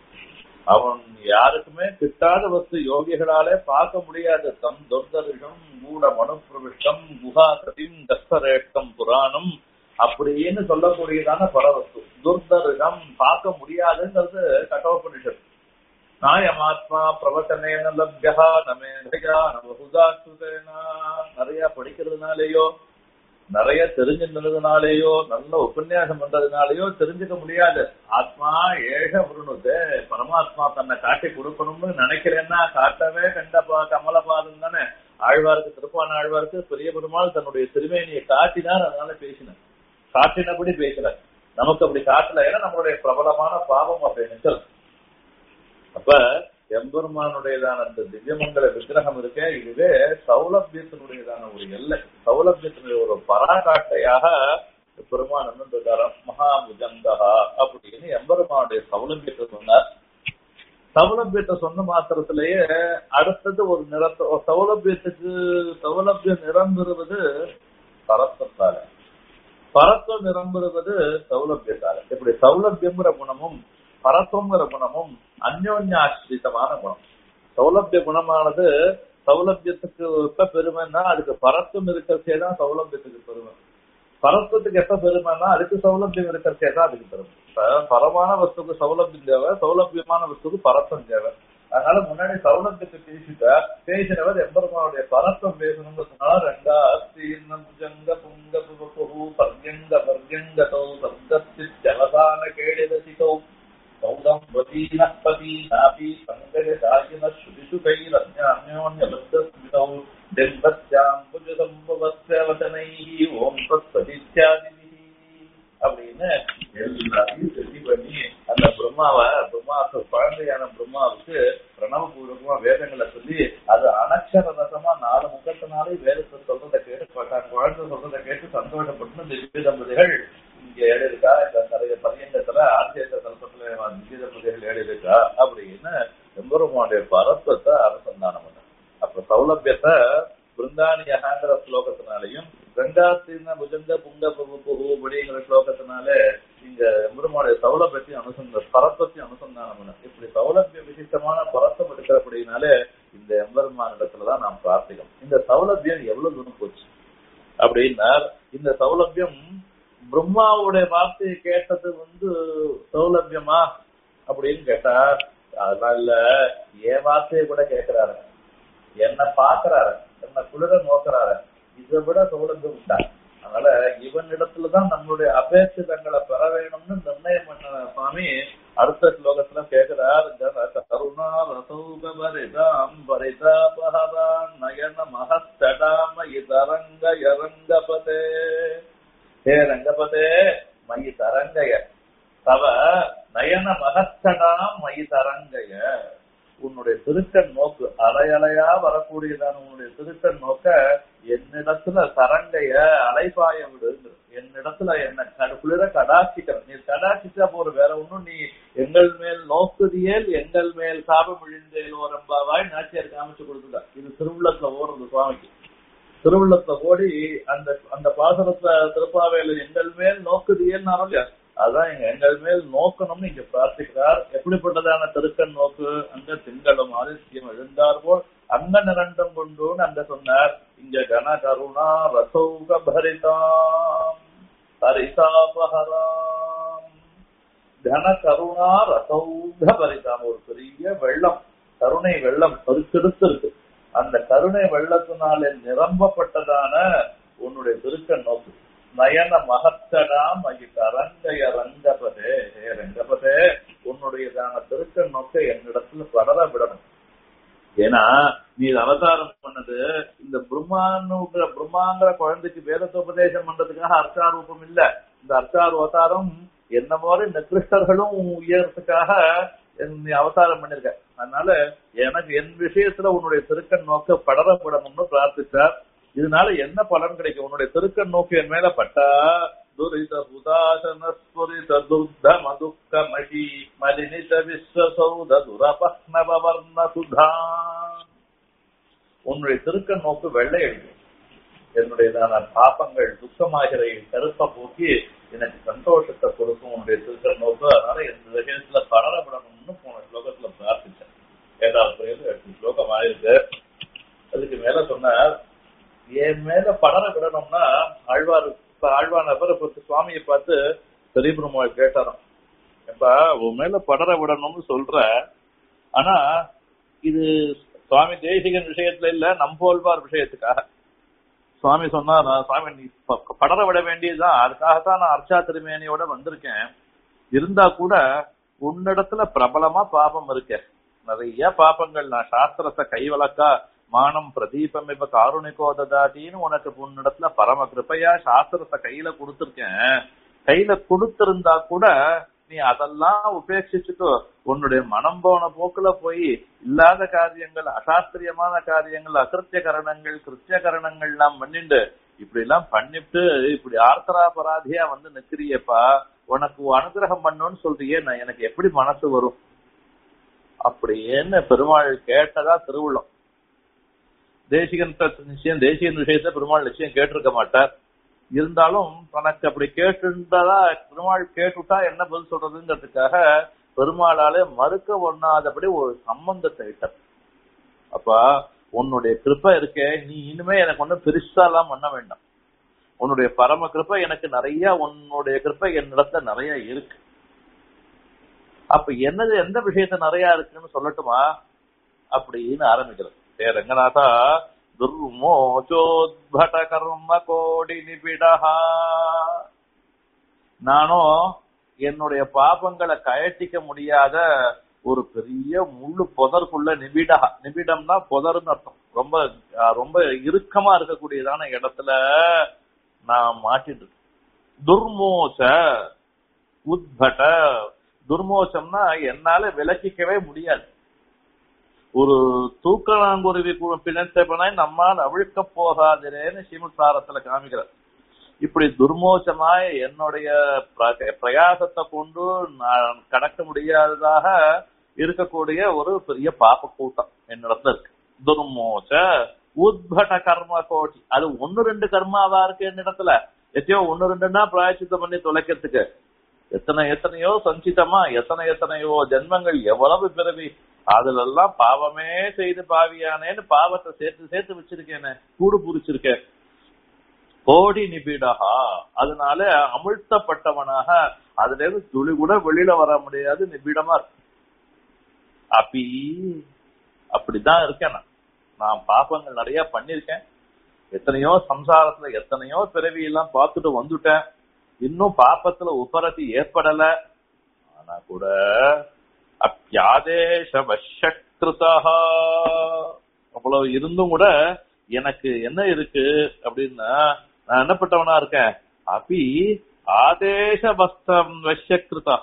அவன் யாருக்குமே கிட்டாத வஸ்து யோகிகளாலே பார்க்க முடியாது தம் தொர்தரிஷம் கூட மனுப்பிரவிஷ்டம் குஹா கதிம் தஸ்தரேஷ்டம் புராணம் அப்படின்னு சொல்லக்கூடியதான பரவஸ்து துர்தரிடம் பார்க்க முடியாதுங்கிறது கட்டோபனிஷத் நாயமாத்மா பிரவச்சனேன லப்யா நமேதையா நமகுதாசுதேனா நிறைய படிக்கிறதுனாலேயோ நிறைய தெரிஞ்சுன்றதுனாலேயோ நல்ல உபன்யாசம் பண்றதுனாலயோ தெரிஞ்சுக்க முடியாது ஆத்மா ஏக விருணுது பரமாத்மா தன்னை காட்டி கொடுக்கணும்னு நினைக்கிறேன்னா காட்டவே கண்டபா கமலபாதம் தானே ஆழ்வாருக்கு திருப்பான ஆழ்வாருக்கு பெரிய பெருமாள் தன்னுடைய திருமேனியை காட்டினார் அதனால பேசினார் காட்டினபடி பேசல நமக்கு அப்படி காட்டல ஏன்னா நம்மளுடைய பிரபலமான பாவம் அப்படி நிச்சல் அப்ப எம்பெருமானுடையதான அந்த திவ்யமங்கல விக்கிரகம் இருக்க இதுவே சௌலபியத்தினுடையதான ஒரு எல்லை சௌலபியத்தினுடைய ஒரு பராகாட்டையாக பெருமான் இருக்கார மகாபுஜந்தகா அப்படின்னு எம்பெருமானுடைய சௌலபியத்தை சொன்னார் சௌலபியத்தை சொன்ன மாத்திரத்திலேயே அடுத்தது ஒரு நிறத்த சௌலபியத்துக்கு சௌலபியம் நிரம்புறது பரத்தத்தால பரத்துவம் நிரம்புறது சௌலபியத்தால இப்படி சௌலபியங்கிற குணமும் பரத்துவங்கிற குணமும் அந்யோன்யாசிரிதமான குணம் சௌலபிய குணமானது சௌலபியத்துக்கு எப்ப பெருமைன்னா அதுக்கு பரத்துவம் இருக்கிறச்சே தான் சௌலபியத்துக்கு பெருமை பரத்துவத்துக்கு எப்ப பெருமைன்னா அதுக்கு சௌலபியம் இருக்கிறச்சே தான் அதுக்கு பெருமை பரமான வஸ்துக்கு சௌலபியம் தேவை சௌலபியமான வஸ்துக்கு பரத்தம் தேவை அதனால முன்னாடி சௌலபியத்தை பேசிட்டா பேசினவர் எம்பெருமானுடைய பரத்தம் பேசணுங்கிறதுனால ரெண்டா தீர்ணம் ஜங்க புங்க புகு பர்யங்க பர்யங்கதோ சப்தத்தி ஜலதான கேடிதசிதோ சௌதம் பிரதீனப்பதி நாபி பங்கஜ சாயின ஸ்ருதிஷு கைரன்யோன்யபத்தஸ்மிதௌ டெம்பத்யாம் புஜ சம்பவஸ்ய வசனைஹி ஓம் தத்சதித்யாதிபிஹி அப்படின்னு எல்லாத்தையும் செட்டி பண்ணி அந்த பிரம்மாவை பிரம்மாவுக்கு குழந்தையான பிரம்மாவுக்கு பிரணவ பூர்வகமா வேதங்களை சொல்லி அது அனக்ஷர ரசமா நாலு முகத்தினாலே வேதத்தை சொல்றதை கேட்டு ப- குழந்தை சொல்றதை கேட்டு சந்தோஷப்பட்டு திவ்ய தம்பதிகள் இங்க எழுதிருக்கா இந்த நிறைய பரியங்கத்துல ஆர்ஜேச கல்பத்துல திவ்ய தம்பதிகள் எழுதிருக்கா அப்படின்னு எம்பெருமானுடைய பரத்வத்தை அனுசந்தானம் பண்ண அப்ப சௌலபியத்தை பிருந்தானியகாங்கிற ஸ்லோகத்தினாலையும் கங்காத்தின புஜங்க புங்க புகு புகு அப்படிங்கிற ஸ்லோகத்தினால இங்க எம்பெருமானுடைய சௌலபியத்தையும் அனுசந்த பரத்வத்தையும் அனுசந்தானம் பண்ண இப்படி சௌலபிய விசிஷ்டமான பரத்தம் எடுக்கிறபடினாலே இந்த எம்பெருமான் இடத்துலதான் நாம் பிரார்த்திக்கணும் இந்த சௌலபியம் எவ்வளவு தூரம் போச்சு அப்படின்னா இந்த சௌலபியம் பிரம்மாவுடைய வார்த்தையை கேட்டது வந்து சௌலபியமா அப்படின்னு கேட்டா அதெல்லாம் இல்ல என் வார்த்தையை கூட கேட்கிறாரு என்ன பாக்குறாரு என்ன குளிர நோக்குறாரு இதை விட சௌலபியம் உண்டா அதனால இவனிடத்துலதான் நம்மளுடைய அபேட்சிதங்களை பெற வேணும்னு நிர்ணயம் பண்ண சுவாமி அடுத்த ஸ்லோகத்துல கேட்கிறார் கருணா ரசௌகபரிதாம் பரிதாபஹரான் நயன மகஸ்தடாம இதரங்க யரங்கபதே ஹே ரங்கபதே மயி தரங்கய தவ நயன மகஸ்தடாம் மயி தரங்கய உன்னுடைய திருக்கண் நோக்கு அலையலையா வரக்கூடியதான உன்னுடைய திருக்கண் நோக்க என்னிடத்துல தரங்கைய அலைபாய விடுங்கிற என்னிடத்துல என்ன கடு- குளிர கடாட்சிக்கிற நீ கடாட்சிச்சா போற வேற ஒண்ணும் நீ எங்கள் மேல் நோக்குதியேல் எங்கள் மேல் சாபம் இழிந்தேல் ஓரம்பாவாய் நாச்சியார் காமிச்சு கொடுத்துட்டா இது திருவுள்ளத்துல ஓடுறது சுவாமிக்கு திருவுள்ளத்தை ஓடி அந்த அந்த பாசனத்தை திருப்பாவையில எங்கள் மேல் நோக்குதியேன்னு இல்லையா அதான் எங்க எங்கள் மேல் நோக்கணும்னு இங்க பிரார்த்திக்கிறார் எப்படிப்பட்டதான திருக்கண் நோக்கு அங்க திங்களும் ஆதித்யம் எழுந்தார் போல் அங்க நிரண்டம் கொண்டுன்னு அங்க சொன்னார் இங்க கன கருணா ரசௌக பரிதாம் ஹரிதாபஹராம் கன கருணா ரசௌக பரிதாம் ஒரு பெரிய வெள்ளம் கருணை வெள்ளம் பெருக்கெடுத்து இருக்கு அந்த கருணை வெள்ளத்தினாலே நிரம்பப்பட்டதான உன்னுடைய திருக்கண் நோக்கு நயன மகத்தடாம் அகிட்ட அரங்கய ரங்கபதே ஹே ரங்கபதே உன்னுடையதான திருக்கண் நோக்க என்னிடத்துல படர விடணும் ஏன்னா நீ இது அவதாரம் பண்ணது இந்த பிரம்மானுங்கிற பிரம்மாங்கிற குழந்தைக்கு வேதத்தை உபதேசம் பண்றதுக்காக அர்த்தாரூபம் இல்ல இந்த அர்த்தார் அவதாரம் என்ன மாதிரி நிகிருஷ்டர்களும் உயர்றதுக்காக நீ அவதாரம் பண்ணிருக்க அதனால எனக்கு என் விஷயத்துல உன்னுடைய திருக்கண் நோக்க படர விடணும்னு பிரார்த்திச்சார் இதனால என்ன பலன் கிடைக்கும் உன்னுடைய திருக்கண் நோக்கு என் மேல பட்டா துரித சுதாசன ஸ்புரித துர்த மதுக்க மஷி மலினித விஸ்வசௌத துரபக்னவர்ண சுதா உன்னுடைய திருக்கண் நோக்கு வெள்ளை அடிக்கும் என்னுடையதான பாப்பங்கள் துக்கமாகிற கருப்பை போக்கி எனக்கு சந்தோஷத்தை கொடுக்கும் உன்னுடைய திருக்கண் நோக்கு அதனால இந்த விஷயத்துல படரப்படணும்னு போன ஸ்லோகத்துல பிரார்த்திச்சேன் ஏதாவது புரியுது எட்டு ஸ்லோகம் ஆயிருக்கு அதுக்கு மேல சொன்னார் என் மேல படர விடணும்னா ஆழ்வார் இப்ப ஆழ்வார் நபரை பார்த்து சுவாமியை பார்த்து பெரிய பெருமாள் கேட்டாராம் எப்ப உன் மேல படர விடணும்னு சொல்ற ஆனா இது சுவாமி தேசிகன் விஷயத்துல இல்ல நம்போல்வார் விஷயத்துக்காக சுவாமி சொன்னார் சுவாமி நீ ப- படர விட வேண்டியதுதான் அதுக்காகத்தான் நான் அர்ச்சா திருமேனியோட வந்திருக்கேன் இருந்தா கூட உன்னிடத்துல பிரபலமா பாபம் இருக்கேன் நிறைய பாபங்கள் நான் சாஸ்திரத்தை கைவழக்கா மானம் பிரதீபம் இப்ப காருணிகோ ததாட்டின்னு உனக்கு உன்னிடத்துல பரம கிருப்பையா சாஸ்திரத்தை கையில கொடுத்திருக்கேன் கையில கொடுத்திருந்தா கூட நீ அதெல்லாம் உபேட்சிச்சுட்டு உன்னுடைய மனம் போன போக்குல போய் இல்லாத காரியங்கள் அசாஸ்திரியமான காரியங்கள் அகிருத்திய கரணங்கள் கிருத்திய கரணங்கள் எல்லாம் பண்ணிட்டு இப்படி எல்லாம் பண்ணிட்டு இப்படி ஆர்த்தராபராதியா வந்து நிக்கிறியப்பா உனக்கு அனுகிரகம் பண்ணணும்னு சொல்றியே நான் எனக்கு எப்படி மனசு வரும் அப்படின்னு பெருமாள் கேட்டதா திருவுள்ளம் தேசிகன் நிச்சயம் தேசிகன் விஷயத்த பெருமாள் நிச்சயம் கேட்டிருக்க மாட்டார் இருந்தாலும் தனக்கு அப்படி கேட்டுன்றதா பெருமாள் கேட்டுட்டா என்ன பதில் சொல்றதுங்கிறதுக்காக பெருமாளாலே மறுக்க ஒண்ணாதபடி ஒரு சம்பந்தத்தை இட்டார் அப்ப உன்னுடைய கிருப்பை இருக்கே நீ இனிமே எனக்கு ஒன்னும் பெருசா எல்லாம் பண்ண வேண்டாம் உன்னுடைய பரம கிருப்பை எனக்கு நிறைய உன்னுடைய கிருப்பை என்னிடத்துல நிறைய இருக்கு அப்ப என்னது எந்த விஷயத்த நிறைய இருக்குன்னு சொல்லட்டுமா அப்படின்னு ஆரம்பிக்கிறது ஹே ரங்கநாதா துர்மோச்சோத்பட கர்ம கோடி நிபிடஹா நானும் என்னுடைய பாபங்களை கயட்டிக்க முடியாத ஒரு பெரிய முள்ளு புதற்குள்ள நிபிடா நிபிடம்னா புதர்னு அர்த்தம் ரொம்ப அஹ், ரொம்ப இறுக்கமா இருக்கக்கூடியதான இடத்துல நான் மாட்டிட்டு இருக்கேன். துர்மோச உத்பட துர்மோசம்னா என்னால விலக்கிக்கவே முடியாது ஒரு தூக்கணாங்குருவி கு- பிணைத்தவனை நம்மால் அவிழ்க்க போகாதிரேன்னு ஸ்ரீமுத்தாரத்துல காமிக்கிறார் இப்படி துர்மோசமாய் என்னுடைய பிர- பிரயாசத்தை கொண்டு நான் கடக்க முடியாததாக இருக்கக்கூடிய ஒரு பெரிய பாப்ப கூட்டம் என்னிடத்துல இருக்கு துர்மோச உத்பட கர்ம கோட்டி அது ஒன்னு ரெண்டு கர்மாவா இருக்கு என்னிடத்துல எத்தையோ ஒன்னு ரெண்டுன்னா பிராயச்சித்தம் பண்ணி தொலைக்கிறதுக்கு எத்தனை எத்தனையோ சஞ்சிதமா எத்தனை எத்தனையோ ஜென்மங்கள் எவ்வளவு பிறவி அதுல எல்லாம் பாவமே செய்து பாவியானேன்னு பாவத்தை சேர்த்து சேர்த்து வச்சிருக்கேனே கூடு புரிச்சிருக்கேன் கோடி நிபிடகா அதனால அமிழ்த்தப்பட்டவனாக அதுல இருந்து துளி கூட வெளியில வர முடியாது நிபிடமா இருக்கு அப்பி அப்படிதான் இருக்கேன் நான் நான் பாப்பங்கள் நிறைய பண்ணிருக்கேன் எத்தனையோ சம்சாரத்துல எத்தனையோ பிறவி எல்லாம் பார்த்துட்டு வந்துட்டேன் இன்னும் பாப்பத்துல உபரதி ஏற்படல ஆனா கூட அப்பியாதேச வஷக்கிருதா அவ்வளவு இருந்தும் கூட எனக்கு என்ன இருக்கு அப்படின்னா நான் என்னப்பட்டவனா இருக்கேன் அபி ஆதேச வஸ்தம் வஷக்கிருதா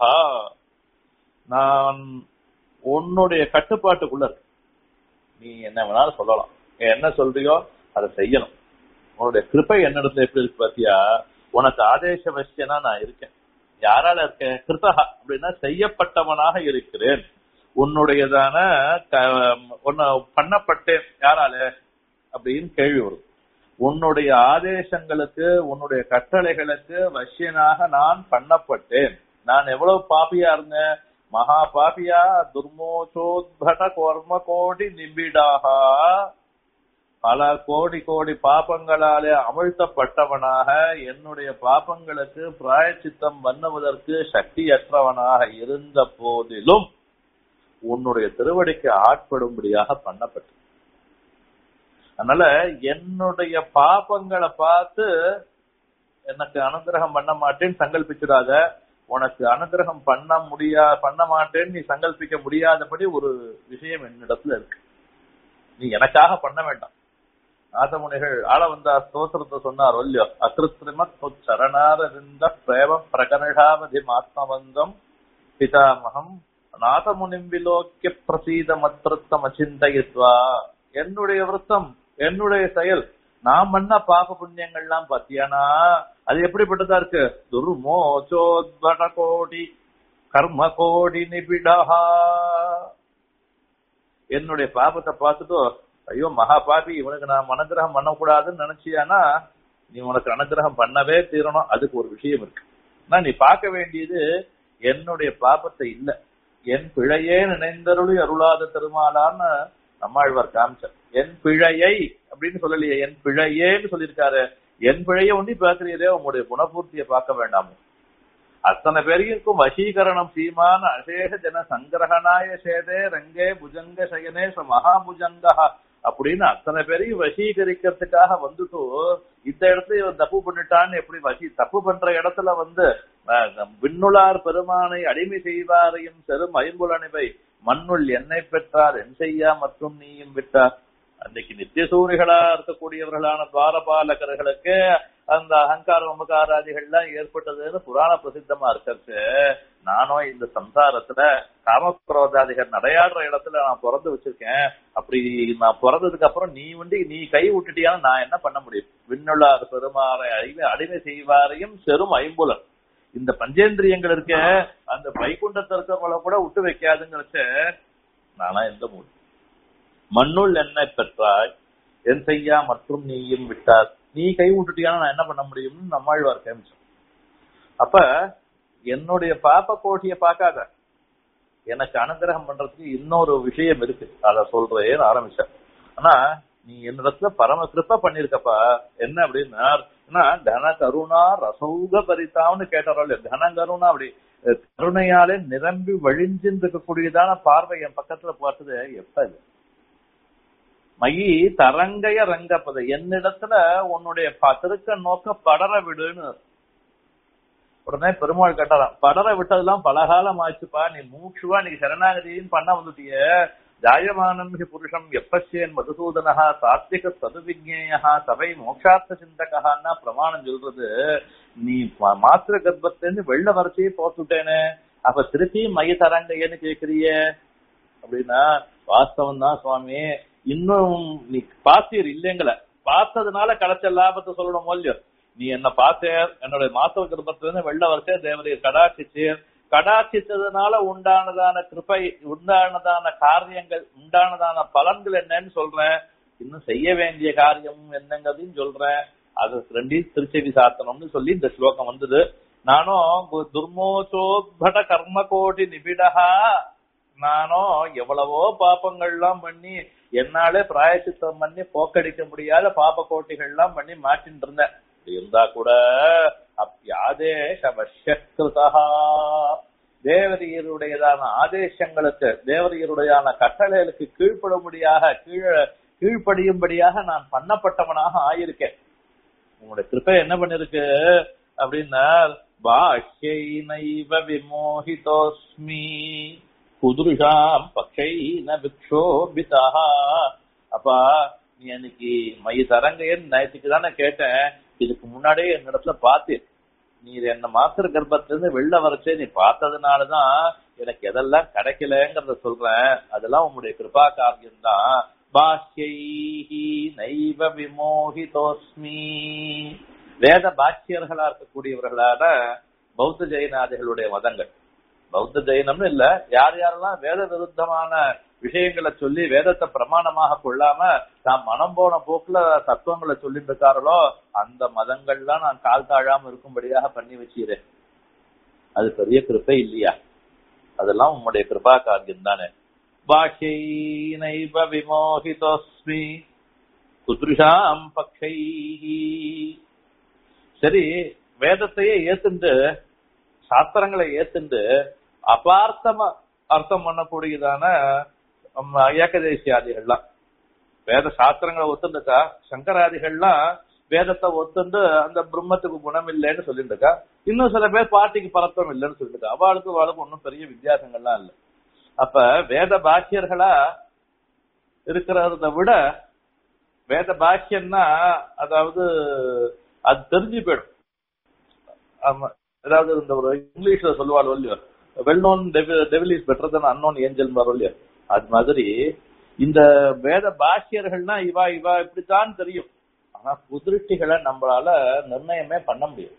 நான் உன்னுடைய கட்டுப்பாட்டுக்குள்ள இருக்கேன் நீ என்ன வேணாலும் சொல்லலாம் நீ என்ன சொல்றியோ அதை செய்யணும் உன்னுடைய கிருப்பை என்னிடத்துல எப்படி இருக்கு பாத்தியா உனக்கு ஆதேச வசியனா நான் இருக்கேன் யாரால இருக்கேன் கிருத்தகா அப்படின்னா செய்யப்பட்டவனாக இருக்கிறேன் உன்னுடையதான க- உன்னை பண்ணப்பட்டேன் யாரால அப்படின்னு கேள்வி வரும் உன்னுடைய ஆதேசங்களுக்கு உன்னுடைய கட்டளைகளுக்கு வசியனாக நான் பண்ணப்பட்டேன் நான் எவ்வளவு பாப்பியா இருந்தேன் மகா பாபியா துர்மோச்சோத்பட கர்ம கோடி நிபிடாக பல கோடி கோடி பாபங்களாலே அமிழ்த்தப்பட்டவனாக என்னுடைய பாபங்களுக்கு பிராயச்சித்தம் பண்ணுவதற்கு சக்தியற்றவனாக இருந்த போதிலும் உன்னுடைய திருவடிக்கு ஆட்படும்படியாக பண்ணப்பட்டது அதனால என்னுடைய பாபங்களை பார்த்து எனக்கு அனுகிரகம் பண்ண மாட்டேன்னு சங்கல்பிச்சிடாத உனக்கு அனுகிரகம் பண்ண முடியா பண்ண மாட்டேன்னு நீ சங்கல்பிக்க முடியாதபடி ஒரு விஷயம் என்னிடத்துல இருக்கு நீ எனக்காக பண்ண வேண்டாம் நாதமுனிகள் ஆள வந்த ஸ்தோத்திரத்தை சொன்னார் ஒல்லியோ அகிருத்திரிமத் சரணாரவிந்த பிரேம பிரகர்ஷாவதி ஆத்மவந்தம் பிதாமகம் நாதமுனிம் விலோக்கிய பிரசீத மத்ருத்தம் அச்சிந்தயித்வா என்னுடைய விருத்தம் என்னுடைய செயல் நான் பண்ண பாப புண்ணியங்கள்லாம் பாத்தியானா அது எப்படிப்பட்டதா இருக்கு துர்மோச்சோத்வட கோடி கர்ம கோடி நிபிடஹா என்னுடைய பாபத்தை பார்த்துட்டு ஐயோ மகா பாபி இவனுக்கு நான் அனுகிரகம் பண்ணக்கூடாதுன்னு நினைச்சியானா நீ உனக்கு அனுகிரகம் பண்ணவே தீரணும் அதுக்கு ஒரு விஷயம் இருக்கு ஆனா நீ பார்க்க வேண்டியது என்னுடைய பாபத்தை இல்ல என் பிழையே நினைந்தருளி அருளாத திருமாலான்னு நம்மாழ்வார் காமிச்சார் என் பிழையை அப்படின்னு சொல்லலையே என் பிழையேன்னு சொல்லியிருக்காரு என் பிழையை ஒண்டி பார்க்கிறீரே உங்களுடைய குணபூர்த்தியை பார்க்க வேண்டாமோ அத்தனை பேருக்கும் வசீகரணம் சீமான அசேஷ ஜன சங்கிரகனாய சேதே ரங்கே புஜங்க சயனே ச மகாபுஜங்கா அப்படின்னு அத்தனை பேரையும் வசீகரிக்கிறதுக்காக வந்துட்டு இந்த இடத்துல இவன் தப்பு பண்ணிட்டான்னு எப்படி வசி தப்பு பண்ற இடத்துல வந்து அஹ், விண்ணுளார் பெருமானை அடிமை செய்வாரையும் செரும் ஐம்புலனிவை மண்ணுள் என்னை பெற்றார் என் செய்யா மற்றும் நீயும் விட்டார் அன்னைக்கு நித்திய சூரிகளா இருக்கக்கூடியவர்களான துவாரபாலகர்களுக்கு அந்த அகங்கார மமகாராதிகள்லாம் ஏற்பட்டதுன்னு புராண பிரசித்தமா இருக்கிறது நானும் இந்த சம்சாரத்துல காமக்ரோதாதிகள் நடையாடுற இடத்துல நான் பிறந்து வச்சிருக்கேன் அப்படி நான் பிறந்ததுக்கு அப்புறம் நீ வந்து நீ கை விட்டுட்டியான்னு நான் என்ன பண்ண முடியும் விண்ணுள்ளார் பெருமாறை அடிமை அடிமை செய்வாரையும் செரும் ஐம்புலன் இந்த பஞ்சேந்திரியங்கள் இருக்க அந்த வைகுண்டத்தில் இருக்கிறவங்கள கூட விட்டு வைக்காதுங்கிறச்ச நானா எந்த முடியும் மண்ணுள் என்னை பெற்றாய் என் செய்யா மற்றும் நீயும் விட்டார் நீ கை விட்டுட்டியானா நான் என்ன பண்ண முடியும்னு நம்மாழ்வார் கேமிச்சோம் அப்ப என்னுடைய பாப்ப கோட்டிய பார்க்காத எனக்கு அனுகிரகம் பண்றதுக்கு இன்னொரு விஷயம் இருக்கு அத சொல்றேன்னு ஆரம்பிச்சேன் ஆனா நீ என்னிடத்துல பரம கிருப்ப பண்ணிருக்கப்பா என்ன அப்படின்னா ஏன்னா தன கருணா ரசௌக பரிதான்னு கேட்டாரோ இல்லையா தன கருணா அப்படி அஹ், கருணையாலே நிரம்பி வழிஞ்சின்னு இருக்கக்கூடியதான பார்வை என் பக்கத்துல பார்த்தது எப்ப இது மயி தரங்கைய ரங்கப்பது என்னிடத்துல உன்னுடைய ப- திருக்க நோக்க படர விடுன்னு உடனே பெருமாள் கேட்டாராம் படர விட்டதெல்லாம் பலகாலம் ஆச்சுப்பா நீ மூச்சுவா நீ சரணாகதின்னு பண்ண வந்துட்டிய ஜாயமானம் ஹி புருஷம் எப்பச்சேன் மதுசூதனஹா சாத்விக சதுவிஜேயா சபை மோட்சார்த்த சிந்தகான்னா பிரமாணம் சொல்றது நீ மா- மாத்திர கர்ப்பத்திலிருந்து வெள்ள வரைச்சே போட்டுட்டேனே அப்ப திருப்பி மைய தரங்கையன்னு கேக்குறிய அப்படின்னா வாஸ்தவம் தான் சுவாமி இன்னும் நீ பார்த்தீர் இல்லைங்கள பார்த்ததுனால கிடைச்ச லாபத்தை சொல்லணும் இல்லையோ நீ என்ன பார்த்தேர் என்னுடைய மாசவ கிருபத்திலிருந்து வெள்ள வருஷே தேவரைய கடாட்சிச்சேர் கடாட்சித்ததுனால உண்டானதான கிருபை உண்டானதான காரியங்கள் உண்டானதான பலன்கள் என்னன்னு சொல்றேன் இன்னும் செய்ய வேண்டிய காரியம் என்னங்கிறதையும் சொல்றேன் அது ரெண்டையும் திருச்செவி சாத்தனம்னு சொல்லி இந்த ஸ்லோகம் வந்தது நானும் கு- துர்மோச்சோத்பட கர்ம கோடி நிபிடஹா நானும் எவ்வளவோ பாப்பங்கள்லாம் பண்ணி என்னாலே பிராயச்சித்தம் பண்ணி போக்கடிக்க முடியாத பாப கோட்டிகள்லாம் பண்ணி மாட்டின்னு இருந்தேன் இப்படி இருந்தா கூட அப்பியாதேஷ வஷ்யகிருதா தேவதையருடையதான ஆதேசங்களுக்கு தேவதையருடையான கட்டளைகளுக்கு கீழ்ப்படும்படியாக கீழ கீழ்ப்படியும்படியாக நான் பண்ணப்பட்டவனாக ஆயிருக்கேன் உங்களுடைய கிருப்பை என்ன பண்ணிருக்கு அப்படின்னா பாஷ்யை நைவ விமோகிதோஸ்மி குதுருஷாம் பக்ஷைன விக்ஷோபிதா அப்பா நீ அன்னைக்கு மை தரங்கையன் நேற்றுக்கு தானே கேட்டேன் இதுக்கு முன்னாடியே என்னிடத்துல பார்த்தேன் நீ என்ன மாத்திர கர்ப்பத்திலிருந்து வெளில வரச்சே நீ பார்த்ததுனாலதான் எனக்கு எதெல்லாம் கிடைக்கலங்கிறத சொல்றேன் அதெல்லாம் உங்களுடைய கிருபா காரியம் தான் பாஷ்யைஹி நைவ விமோகிதோஸ்மி வேத பாக்கியர்களா இருக்கக்கூடியவர்களான பௌத்த ஜெயினாதிகளுடைய மதங்கள் பௌத்த ஜெயினம்னு இல்ல யார் யாரெல்லாம் வேத விருத்தமான விஷயங்களை சொல்லி வேதத்தை பிரமாணமாக கொள்ளாம தாம் மனம் போன போக்குல தத்துவங்களை சொல்லிட்டு இருக்கார்களோ அந்த மதங்கள்லாம் நான் கால் தாழாம இருக்கும்படியாக பண்ணி வச்சிருக்கேன் அது பெரிய கிருப்பை இல்லையா அதெல்லாம் உம்முடைய கிருபா காரியம் தானே பாஷை நைவ விமோகிதோஸ்மி குத்ருஷாம் பக்ஷை சரி வேதத்தையே ஏத்துண்டு சாஸ்திரங்களை ஏத்துண்டு அபார்த்தமா அர்த்தம் பண்ணக்கூடியதான நம்ம ஏகதேசியாதிகள்லாம் வேத சாஸ்திரங்களை ஒத்துண்டுக்கா சங்கராதிகள்லாம் வேதத்தை ஒத்துண்டு அந்த பிரம்மத்துக்கு குணம் இல்லைன்னு சொல்லிட்டு இருக்கா இன்னும் சில பேர் பாட்டிக்கு பரத்தம் இல்லைன்னு சொல்லிட்டு இருக்கா அவளுக்கு அவளுக்கு ஒன்றும் பெரிய வித்தியாசங்கள்லாம் இல்லை அப்ப வேத பாக்கியர்களா இருக்கிறத விட வேத பாக்கியம்னா அதாவது அது தெரிஞ்சு போயிடும் ஆமா அதாவது இந்த ஒரு இங்கிலீஷ்ல சொல்லுவாள் இல்லையோ well known devil is better than unknown angel வரும் இல்லையோ அது மாதிரி இந்த வேத பாக்கியர்கள்னா இவா இவா இப்படித்தான் தெரியும் ஆனா குதிருஷ்டிகளை நம்மளால நிர்ணயமே பண்ண முடியும்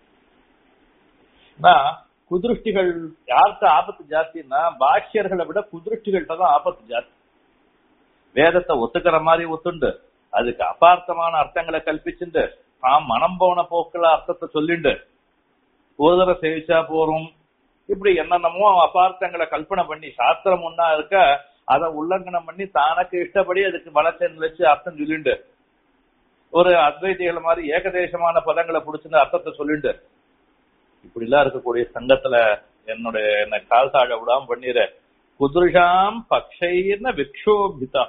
குதிருஷ்டிகள் யாருக்கு ஆபத்து ஜாஸ்தின்னா பாக்கியர்களை விட குதிருஷ்டிகள்கிட்ட தான் ஆபத்து ஜாஸ்தி வேதத்தை ஒத்துக்கிற மாதிரி ஒத்துண்டு அதுக்கு அபார்த்தமான அர்த்தங்களை கல்பிச்சுண்டு தாம் மனம் போன போக்குல அர்த்தத்தை சொல்லிண்டு ஒரு தடவை சேவிச்சா போறோம் இப்படி என்னென்னமோ அபார்த்தங்களை கல்பனை பண்ணி சாஸ்திரம் ஒன்னா இருக்க அதை உல்லங்கனம் பண்ணி தனக்கு இஷ்டப்படி அதுக்கு பலத்தை நிலைச்சு அர்த்தம் சொல்லிண்டு ஒரு அத்வைதிகள் மாதிரி ஏகதேசமான பதங்களை புடிச்சுன்னு அர்த்தத்தை சொல்லிண்டு இப்படி எல்லாம் இருக்கக்கூடிய சங்கத்துல என்னுடைய என்ன கால் தாழ விடாம பண்ணிடுற குதிருஷாம் பக்ஷைர்ன விக்ஷோபிதா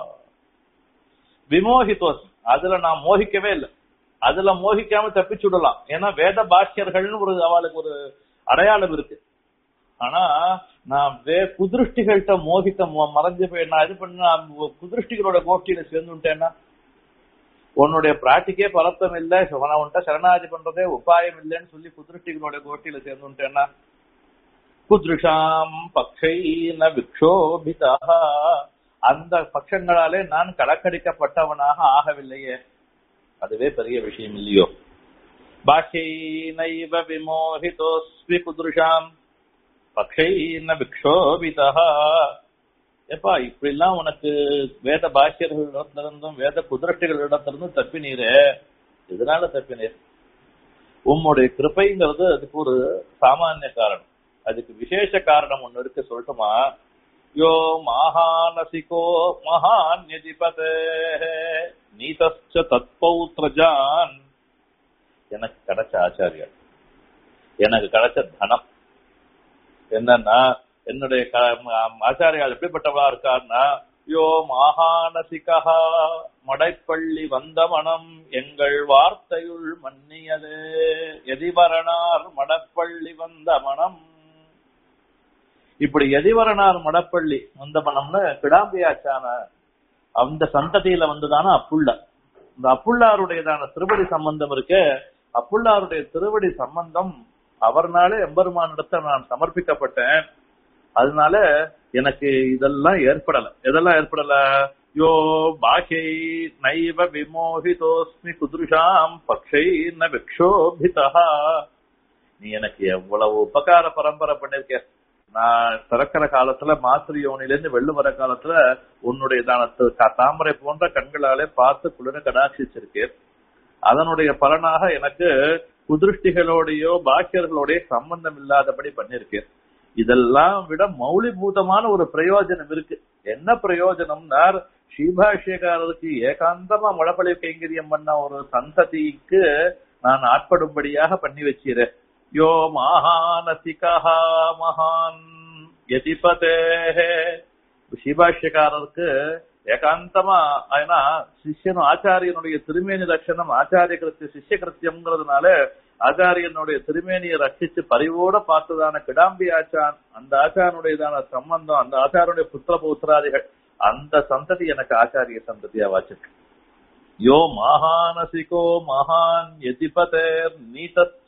விமோகிதோஸ் அதுல நான் மோகிக்கவே இல்லை அதுல மோகிக்காம தப்பிச்சு விடலாம் ஏன்னா வேத பாஷ்யர்கள்னு ஒரு அவளுக்கு ஒரு அடையாளம் இருக்கு ஆனா நான் வே குதிருஷ்டிகள்கிட்ட மோகிக்க ம- மறைஞ்சு போய் நான் இது பண்ண குதிருஷ்டிகளோட கோஷ்டியில சேர்ந்துட்டேன்னா உன்னுடைய பிராட்டிக்கே பலத்தம் இல்ல உன உன்ட்ட சரணாதி பண்றதே உபாயம் இல்லைன்னு சொல்லி குதிருஷ்டிகளோட கோஷ்டியில சேர்ந்துட்டேன்னா குதிருஷாம் பக்ஷைன விக்ஷோபிதா அந்த பட்சங்களாலே நான் கலக்கடிக்கப்பட்டவனாக ஆகவில்லையே அதுவே பெரிய விஷயம் இல்லையோ பாஷ்யைனைவ விமோகிதோஸ்மி குதிருஷாம் பக்ஷைன விக்ஷோபிதா எப்பா இப்படிலாம் உனக்கு வேத பாஷ்யர்களிடத்திலிருந்தும் வேத குதிரட்டிகளிடத்திலிருந்தும் தப்பினீரே இதனால தப்பினீர் உம்முடைய கிருபைங்கிறது அதுக்கு ஒரு சாமானிய காரணம் அதுக்கு விசேஷ காரணம் ஒண்ணு இருக்கு சொல்லட்டுமா யோ மகானசிகோ மகான்யதிபதே நீதஸ்ச தத்பௌத்ரஜான் எனக்கு கிடைச்ச ஆச்சாரியர் எனக்கு கிடைச்ச தனம் என்னன்னா என்னுடைய க- ஆச்சாரியால் எப்படிப்பட்டவளா இருக்காருன்னா யோ மாகாணசிகா மடைப்பள்ளி வந்த மனம் எங்கள் வார்த்தையுள் மன்னியதே எதிவரணார் மடப்பள்ளி வந்த மனம் இப்படி எதிவரணார் மடப்பள்ளி வந்த மனம்னு கிடாம்பியாச்சான அந்த சந்ததியில வந்துதான அப்புள்ள இந்த அப்புள்ளாருடையதான திருவடி சம்பந்தம் இருக்கு அப்புள்ளாருடைய திருவடி சம்பந்தம் அவர்னாலே எம்பெருமானிடத்தை நான் சமர்ப்பிக்கப்பட்டேன் அதனால எனக்கு இதெல்லாம் ஏற்படல எதெல்லாம் ஏற்படல யோ பாகை நைவ விமோகிதோஸ்மி குதுஷாம் பக்ஷை ந விக்ஷோபிதா நீ எனக்கு எவ்வளவு உபகார பரம்பரை பண்ணிருக்க நான் பிறக்கிற காலத்துல மாத்திரை யோனிலிருந்து வெள்ளு வர காலத்துல உன்னுடைய தானத்து தாமரை போன்ற கண்களாலே பார்த்து குளிர கடாட்சிச்சிருக்கேன் அதனுடைய பலனாக எனக்கு குதிருஷ்டிகளோடையோ பாக்கியர்களோடைய சம்பந்தம் இல்லாதபடி பண்ணிருக்கேன் இதெல்லாம் விட மௌலிபூதமான ஒரு பிரயோஜனம் இருக்கு என்ன பிரயோஜனம்னா ஸ்ரீபாஷ்யக்காரருக்கு ஏகாந்தமா முளப்பழி கைங்கரியம் பண்ண ஒரு சந்ததிக்கு நான் ஆட்படும்படியாக பண்ணி வச்சிறேன் யோ மகானசிகா மகான் எதிபதே ஸ்ரீபாஷ்யக்காரருக்கு ஏகாந்தமா ஏன்னா சிஷ்யனும் ஆச்சாரியனுடைய திருமேனி லட்சணம் ஆச்சாரிய கிருத்திய சிஷ்ய கிருத்தியம்ங்கிறதுனால ஆச்சாரியனுடைய திருமேனியை ரட்சிச்சு பரிவோட பார்த்ததான கிடாம்பி ஆச்சான் அந்த ஆச்சாரனுடையதான சம்பந்தம் அந்த ஆச்சாரனுடைய புத்திர பௌத்திராதிகள் அந்த சந்ததி எனக்கு ஆச்சாரிய சந்ததியா வாச்சிருக்கு யோ மகானசிகோ மகான் எதிபதேர் நீதச்ச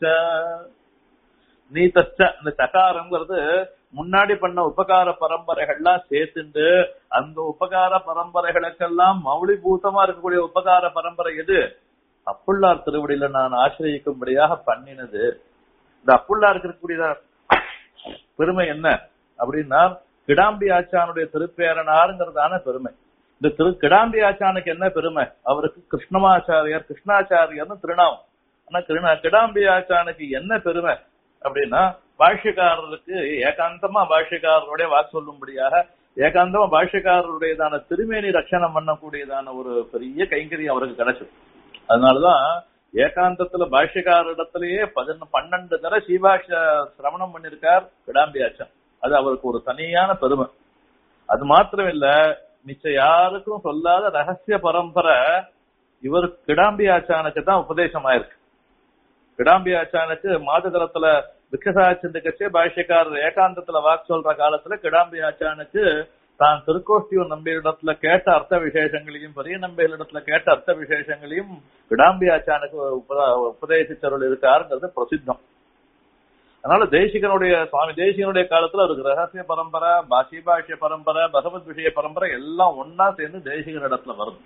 நீதச்ச இந்த சகாரம்ங்கிறது முன்னாடி பண்ண உபகார பரம்பரைகள்லாம் சேர்த்துண்டு அந்த உபகார பரம்பரைகளுக்கெல்லாம் மௌலிபூதமா இருக்கக்கூடிய உபகார பரம்பரை எது அப்புள்ளார் திருவடியில நான் ஆசிரியக்கும்படியாக பண்ணினது இந்த அப்புள்ளார் இருக்கக்கூடிய பெருமை என்ன அப்படின்னா கிடாம்பி ஆச்சானுடைய திருப்பேரனாருங்கிறதான பெருமை இந்த திரு கிடாம்பி ஆச்சானுக்கு என்ன பெருமை அவருக்கு கிருஷ்ணமாச்சாரியார் கிருஷ்ணாச்சாரியர்னு திருநாமம் ஆனா கிருணா கிடாம்பி ஆச்சானுக்கு என்ன பெருமை அப்படின்னா பாஷ்யக்காரருக்கு ஏகாந்தமா பாஷ்யக்காரருடைய வாக்கு சொல்லும்படியாக ஏகாந்தமா பாஷ்யக்காரருடையதான திருமேனி ரட்சணம் பண்ணக்கூடியதான ஒரு பெரிய கைங்கரியம் அவருக்கு கிடைச்சது அதனாலதான் ஏகாந்தத்துல பாஷ்யக்காரிடத்திலேயே பதினொன்று பன்னெண்டு தர சீபாஷ சிரவணம் பண்ணிருக்கார் கிடாம்பியாச்சன் அது அவருக்கு ஒரு தனியான பெருமை அது மாத்திரம் இல்ல மிச்ச யாருக்கும் சொல்லாத ரகசிய பரம்பரை இவர் கிடாம்பி ஆச்சானுக்கு தான் உபதேசம் ஆயிருக்கு கிடாம்பி ஆச்சானுக்கு மாதகரத்துல விக்கசாச்சிந்துக்கச்சே பாஷ்யக்காரர் ஏகாந்தத்துல வாக்கு சொல்ற காலத்துல கிடாம்பி ஆச்சானுக்கு தான் திருக்கோஷ்டியூர் நம்பியிடத்துல கேட்ட அர்த்த விசேஷங்களையும் பெரிய நம்பியிடத்துல கேட்ட அர்த்த விசேஷங்களையும் கிடாம்பி ஆச்சானுக்கு உபதேசிச்சருள் இருக்காருங்கிறது பிரசித்தம் அதனால தேசிகனுடைய சுவாமி தேசிகனுடைய காலத்துல அவருக்கு ரகசிய பரம்பரை பாஷி பாஷ்ய பரம்பரை பகவத் விஷய பரம்பரை எல்லாம் ஒன்னா சேர்ந்து தேசிகன் இடத்துல வருது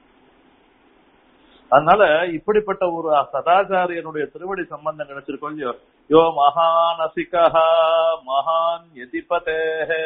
அதனால இப்படிப்பட்ட ஒரு சதாச்சாரியனுடைய திருவடி சம்பந்தம் கிடைச்சிருக்கோம் இல்லையோ யோ மகானசிகா மகான் எதிபதே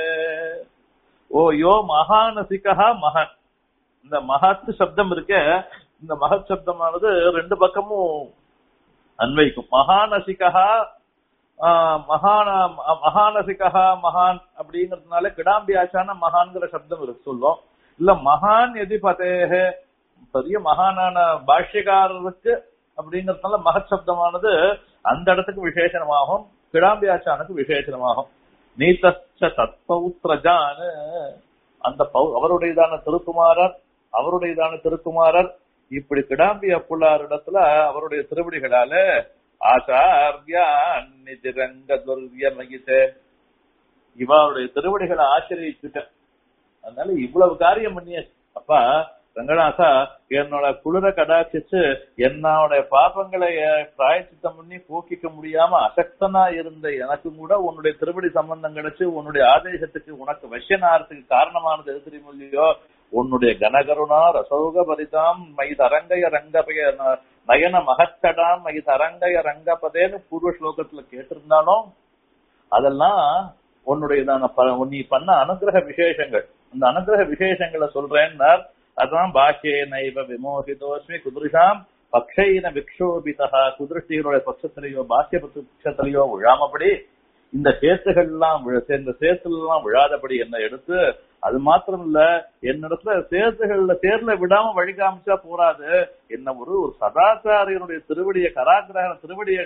ஓ யோ மகானசிகா மகன் இந்த மகத் சப்தம் இருக்க இந்த மகத் சப்தமானது ரெண்டு பக்கமும் அன்வைக்கும் மகானசிகா மகான மகானசிகா மகான் அப்படிங்கறதுனால கிடாம்பி ஆச்சான மகான்கிற சப்தம் இருக்கு சொல்லும் இல்ல மகான் எதிபதேக பெரிய மகானான பாஷ்யக்காரருக்கு அப்படிங்கறதுனால மகத் சப்தமானது அந்த இடத்துக்கு விசேஷனமாகும் கிடாம்பி ஆச்சானுக்கு விசேஷனமாகும் நீதச்ச தத்பௌத்ரஜான் அந்த அவருடையதான திருக்குமாரர் அவருடையதான திருக்குமாரர் இப்படி கிடாம்பி அப்புள்ளார் இடத்துல அவருடைய திருவடிகளால ஆச்சாரியான் நிதிரங்க துர்விய மகிதே இவருடைய திருவடிகளை ஆசிரியச்சுட்ட அதனால இவ்வளவு காரியம் பண்ணியாச்சு அப்பா ரங்கநாதா என்னோட குளிர கடாச்சிச்சு என்னோட பாப்பங்களை பிராயச்சித்தம் பண்ணி போக்கிக்க முடியாம அசக்தனா இருந்த எனக்கும் கூட உன்னுடைய திருவடி சம்பந்தம் கிடைச்சு உன்னுடைய ஆதேசத்துக்கு உனக்கு வசியனாரத்துக்கு காரணமானது எது தெரியுமோ இல்லையோ உன்னுடைய கனகருணா ரசோக பரிதாம் மை தரங்கய ரங்கபய நயன மகச்சடாம் மை தரங்கய ரங்கபதேன்னு பூர்வ ஸ்லோகத்துல கேட்டிருந்தாலும் அதெல்லாம் உன்னுடையதான நீ பண்ண அனுகிரக விசேஷங்கள் அந்த அனுகிரக விசேஷங்களை சொல்றேன்னா அதான் பாக்கியே நைவ விமோகிதோஸ்மி குதிருஷாம் பக்ஷைன விக்ஷோபிதா குதிருஷ்டிகளுடைய பட்சத்திலேயோ பாக்கிய பட்சத்திலேயோ விழாமபடி இந்த சேத்துகள்லாம் இந்த சேத்துல எல்லாம் விழாதபடி என்ன எடுத்து அது மாத்திரம் இல்ல என்னிடத்துல சேத்துகள்ல தேர்ல விடாம வழி காமிச்சா போராது என்ன ஒரு ஒரு சதாச்சாரியனுடைய திருவடிய கராகிரகண திருவடிய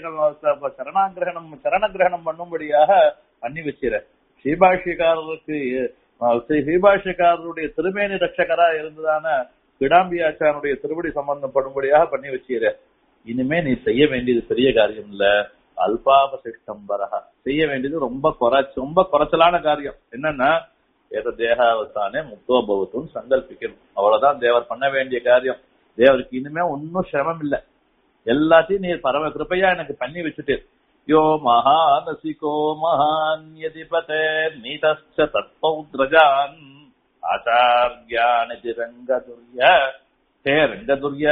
சரணாகிரகணம் சரணகிரகணம் பண்ணும்படியாக பண்ணி வச்சிர ஸ்ரீபாஷ்யக்காரருக்கு ஸ்ரீ ஸ்ரீபாஷ்யக்காரருடைய திருமேனி ரட்சகரா இருந்ததான கிடாம்பியாச்சாரனுடைய திருவடி சம்பந்தப்படும்படியாக பண்ணி வச்சீர இனிமே நீ செய்ய வேண்டியது பெரிய காரியம் இல்ல அல்பாவசிஷ்டம்பரக செய்ய வேண்டியது ரொம்ப குறைச்சு ரொம்ப குறைச்சலான காரியம் என்னன்னா ஏத தேகாவத்தானே முக்தோபவத்தும் சங்கல்பிக்கணும் அவ்வளவுதான் தேவர் பண்ண வேண்டிய காரியம் தேவருக்கு இனிமே ஒன்னும் சிரமம் இல்ல எல்லாத்தையும் நீர் பரம கிருப்பையா எனக்கு பண்ணி வச்சுட்டு யோ மகானசிகோ மகான்யதிபதே நீதஸ்ச தத்பௌத்ரஜான் ஆச்சாரியானதி ரங்கதுர்ய தே ரங்கதுர்ய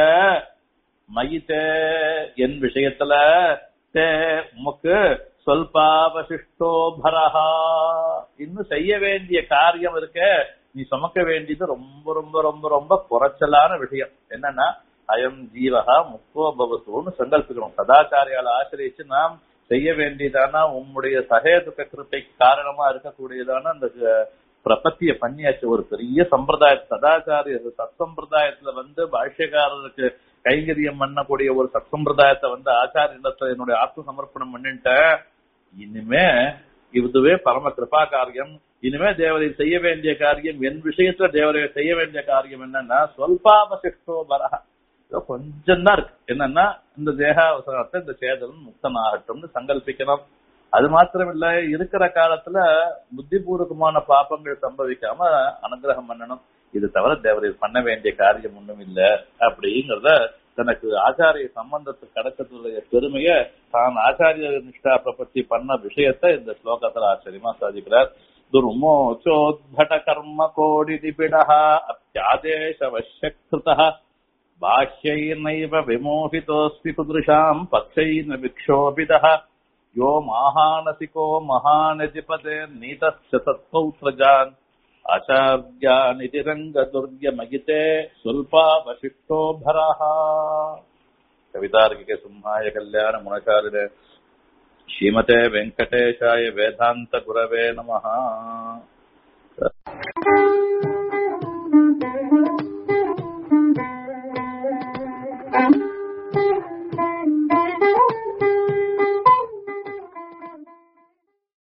மயித்தே என் விஷயத்துல தே உமக்கு சொல்பாவசிஷ்டோ பரஹா இன்னும் செய்ய வேண்டிய காரியம் இருக்க நீ சுமக்க வேண்டியது ரொம்ப ரொம்ப ரொம்ப ரொம்ப குறைச்சலான விஷயம் என்னன்னா அயம் ஜீவகா முக்கோ பவத்துன்னு சங்கல்பிக்கணும் சதாச்சாரியால ஆசிரியச்சு நாம் செய்ய வேண்டியதான உம்முடைய சகேதுக்க கிருப்பைக்கு காரணமா இருக்கக்கூடியதான அந்த பிரபத்திய பண்ணியாச்சு ஒரு பெரிய சம்பிரதாய சதாச்சாரிய சத்சம்பிரதாயத்துல வந்து பாஷ்யக்காரருக்கு கைங்கரியம் பண்ணக்கூடிய ஒரு சத்சம்பிரதாயத்தை வந்து ஆச்சாரியத்துல என்னுடைய ஆத்ம சமர்ப்பணம் பண்ணிட்டேன் இனிமே இதுவே பரம கிருபா காரியம் இனிமே தேவரை செய்ய வேண்டிய காரியம் என் விஷயத்துல தேவரை செய்ய வேண்டிய காரியம் என்னன்னா சொல்பாவசிஷ்டோ வரஹ கொஞ்சம் தான் இருக்கு என்னன்னா இந்த தேகாவசரத்தை இந்த சேதனம் முக்தனாகட்டும்னு சங்கல்பிக்கணும் அது மாத்திரம் இல்ல இருக்கிற காலத்துல புத்திபூர்வகமான பாப்பங்கள் சம்பவிக்காம அனுகிரகம் பண்ணணும் இது தவிர தேவரை பண்ண வேண்டிய காரியம் ஒண்ணும் இல்ல அப்படிங்கறத தனக்கு ஆச்சாரிய சம்பந்தத்துக்கு கிடைச்சதுடைய பெருமைய தான் ஆச்சாரிய நிஷ்டா பிரபத்தி பண்ண விஷயத்த இந்த ஸ்லோகத்துல ஆச்சரியமா சாதிக்கிறார் துர்மோச்சோத்பட கர்ம கோடி திபிடா அத்தியாதேச வசியகிருத பாஹ்யைர்நைவ விமோகிதோஸ்தி புதுஷாம் பக்ஷைர்ன விக்ஷோபிதः யோ மாகானசிகோ மகானதிபதே நீதஸ்ய தத்பௌத்ரஜான் ஆச்சார்யாநிதி ரங்கதுர்யமகிதே சொல்பாவசிஷ்டோ பரஹ கவிதார்கிக சிம்ஹாய கல்யாண குணசாலினே ஸ்ரீமதே வெங்கடேஷாய வேதாந்த குரவே நமஹ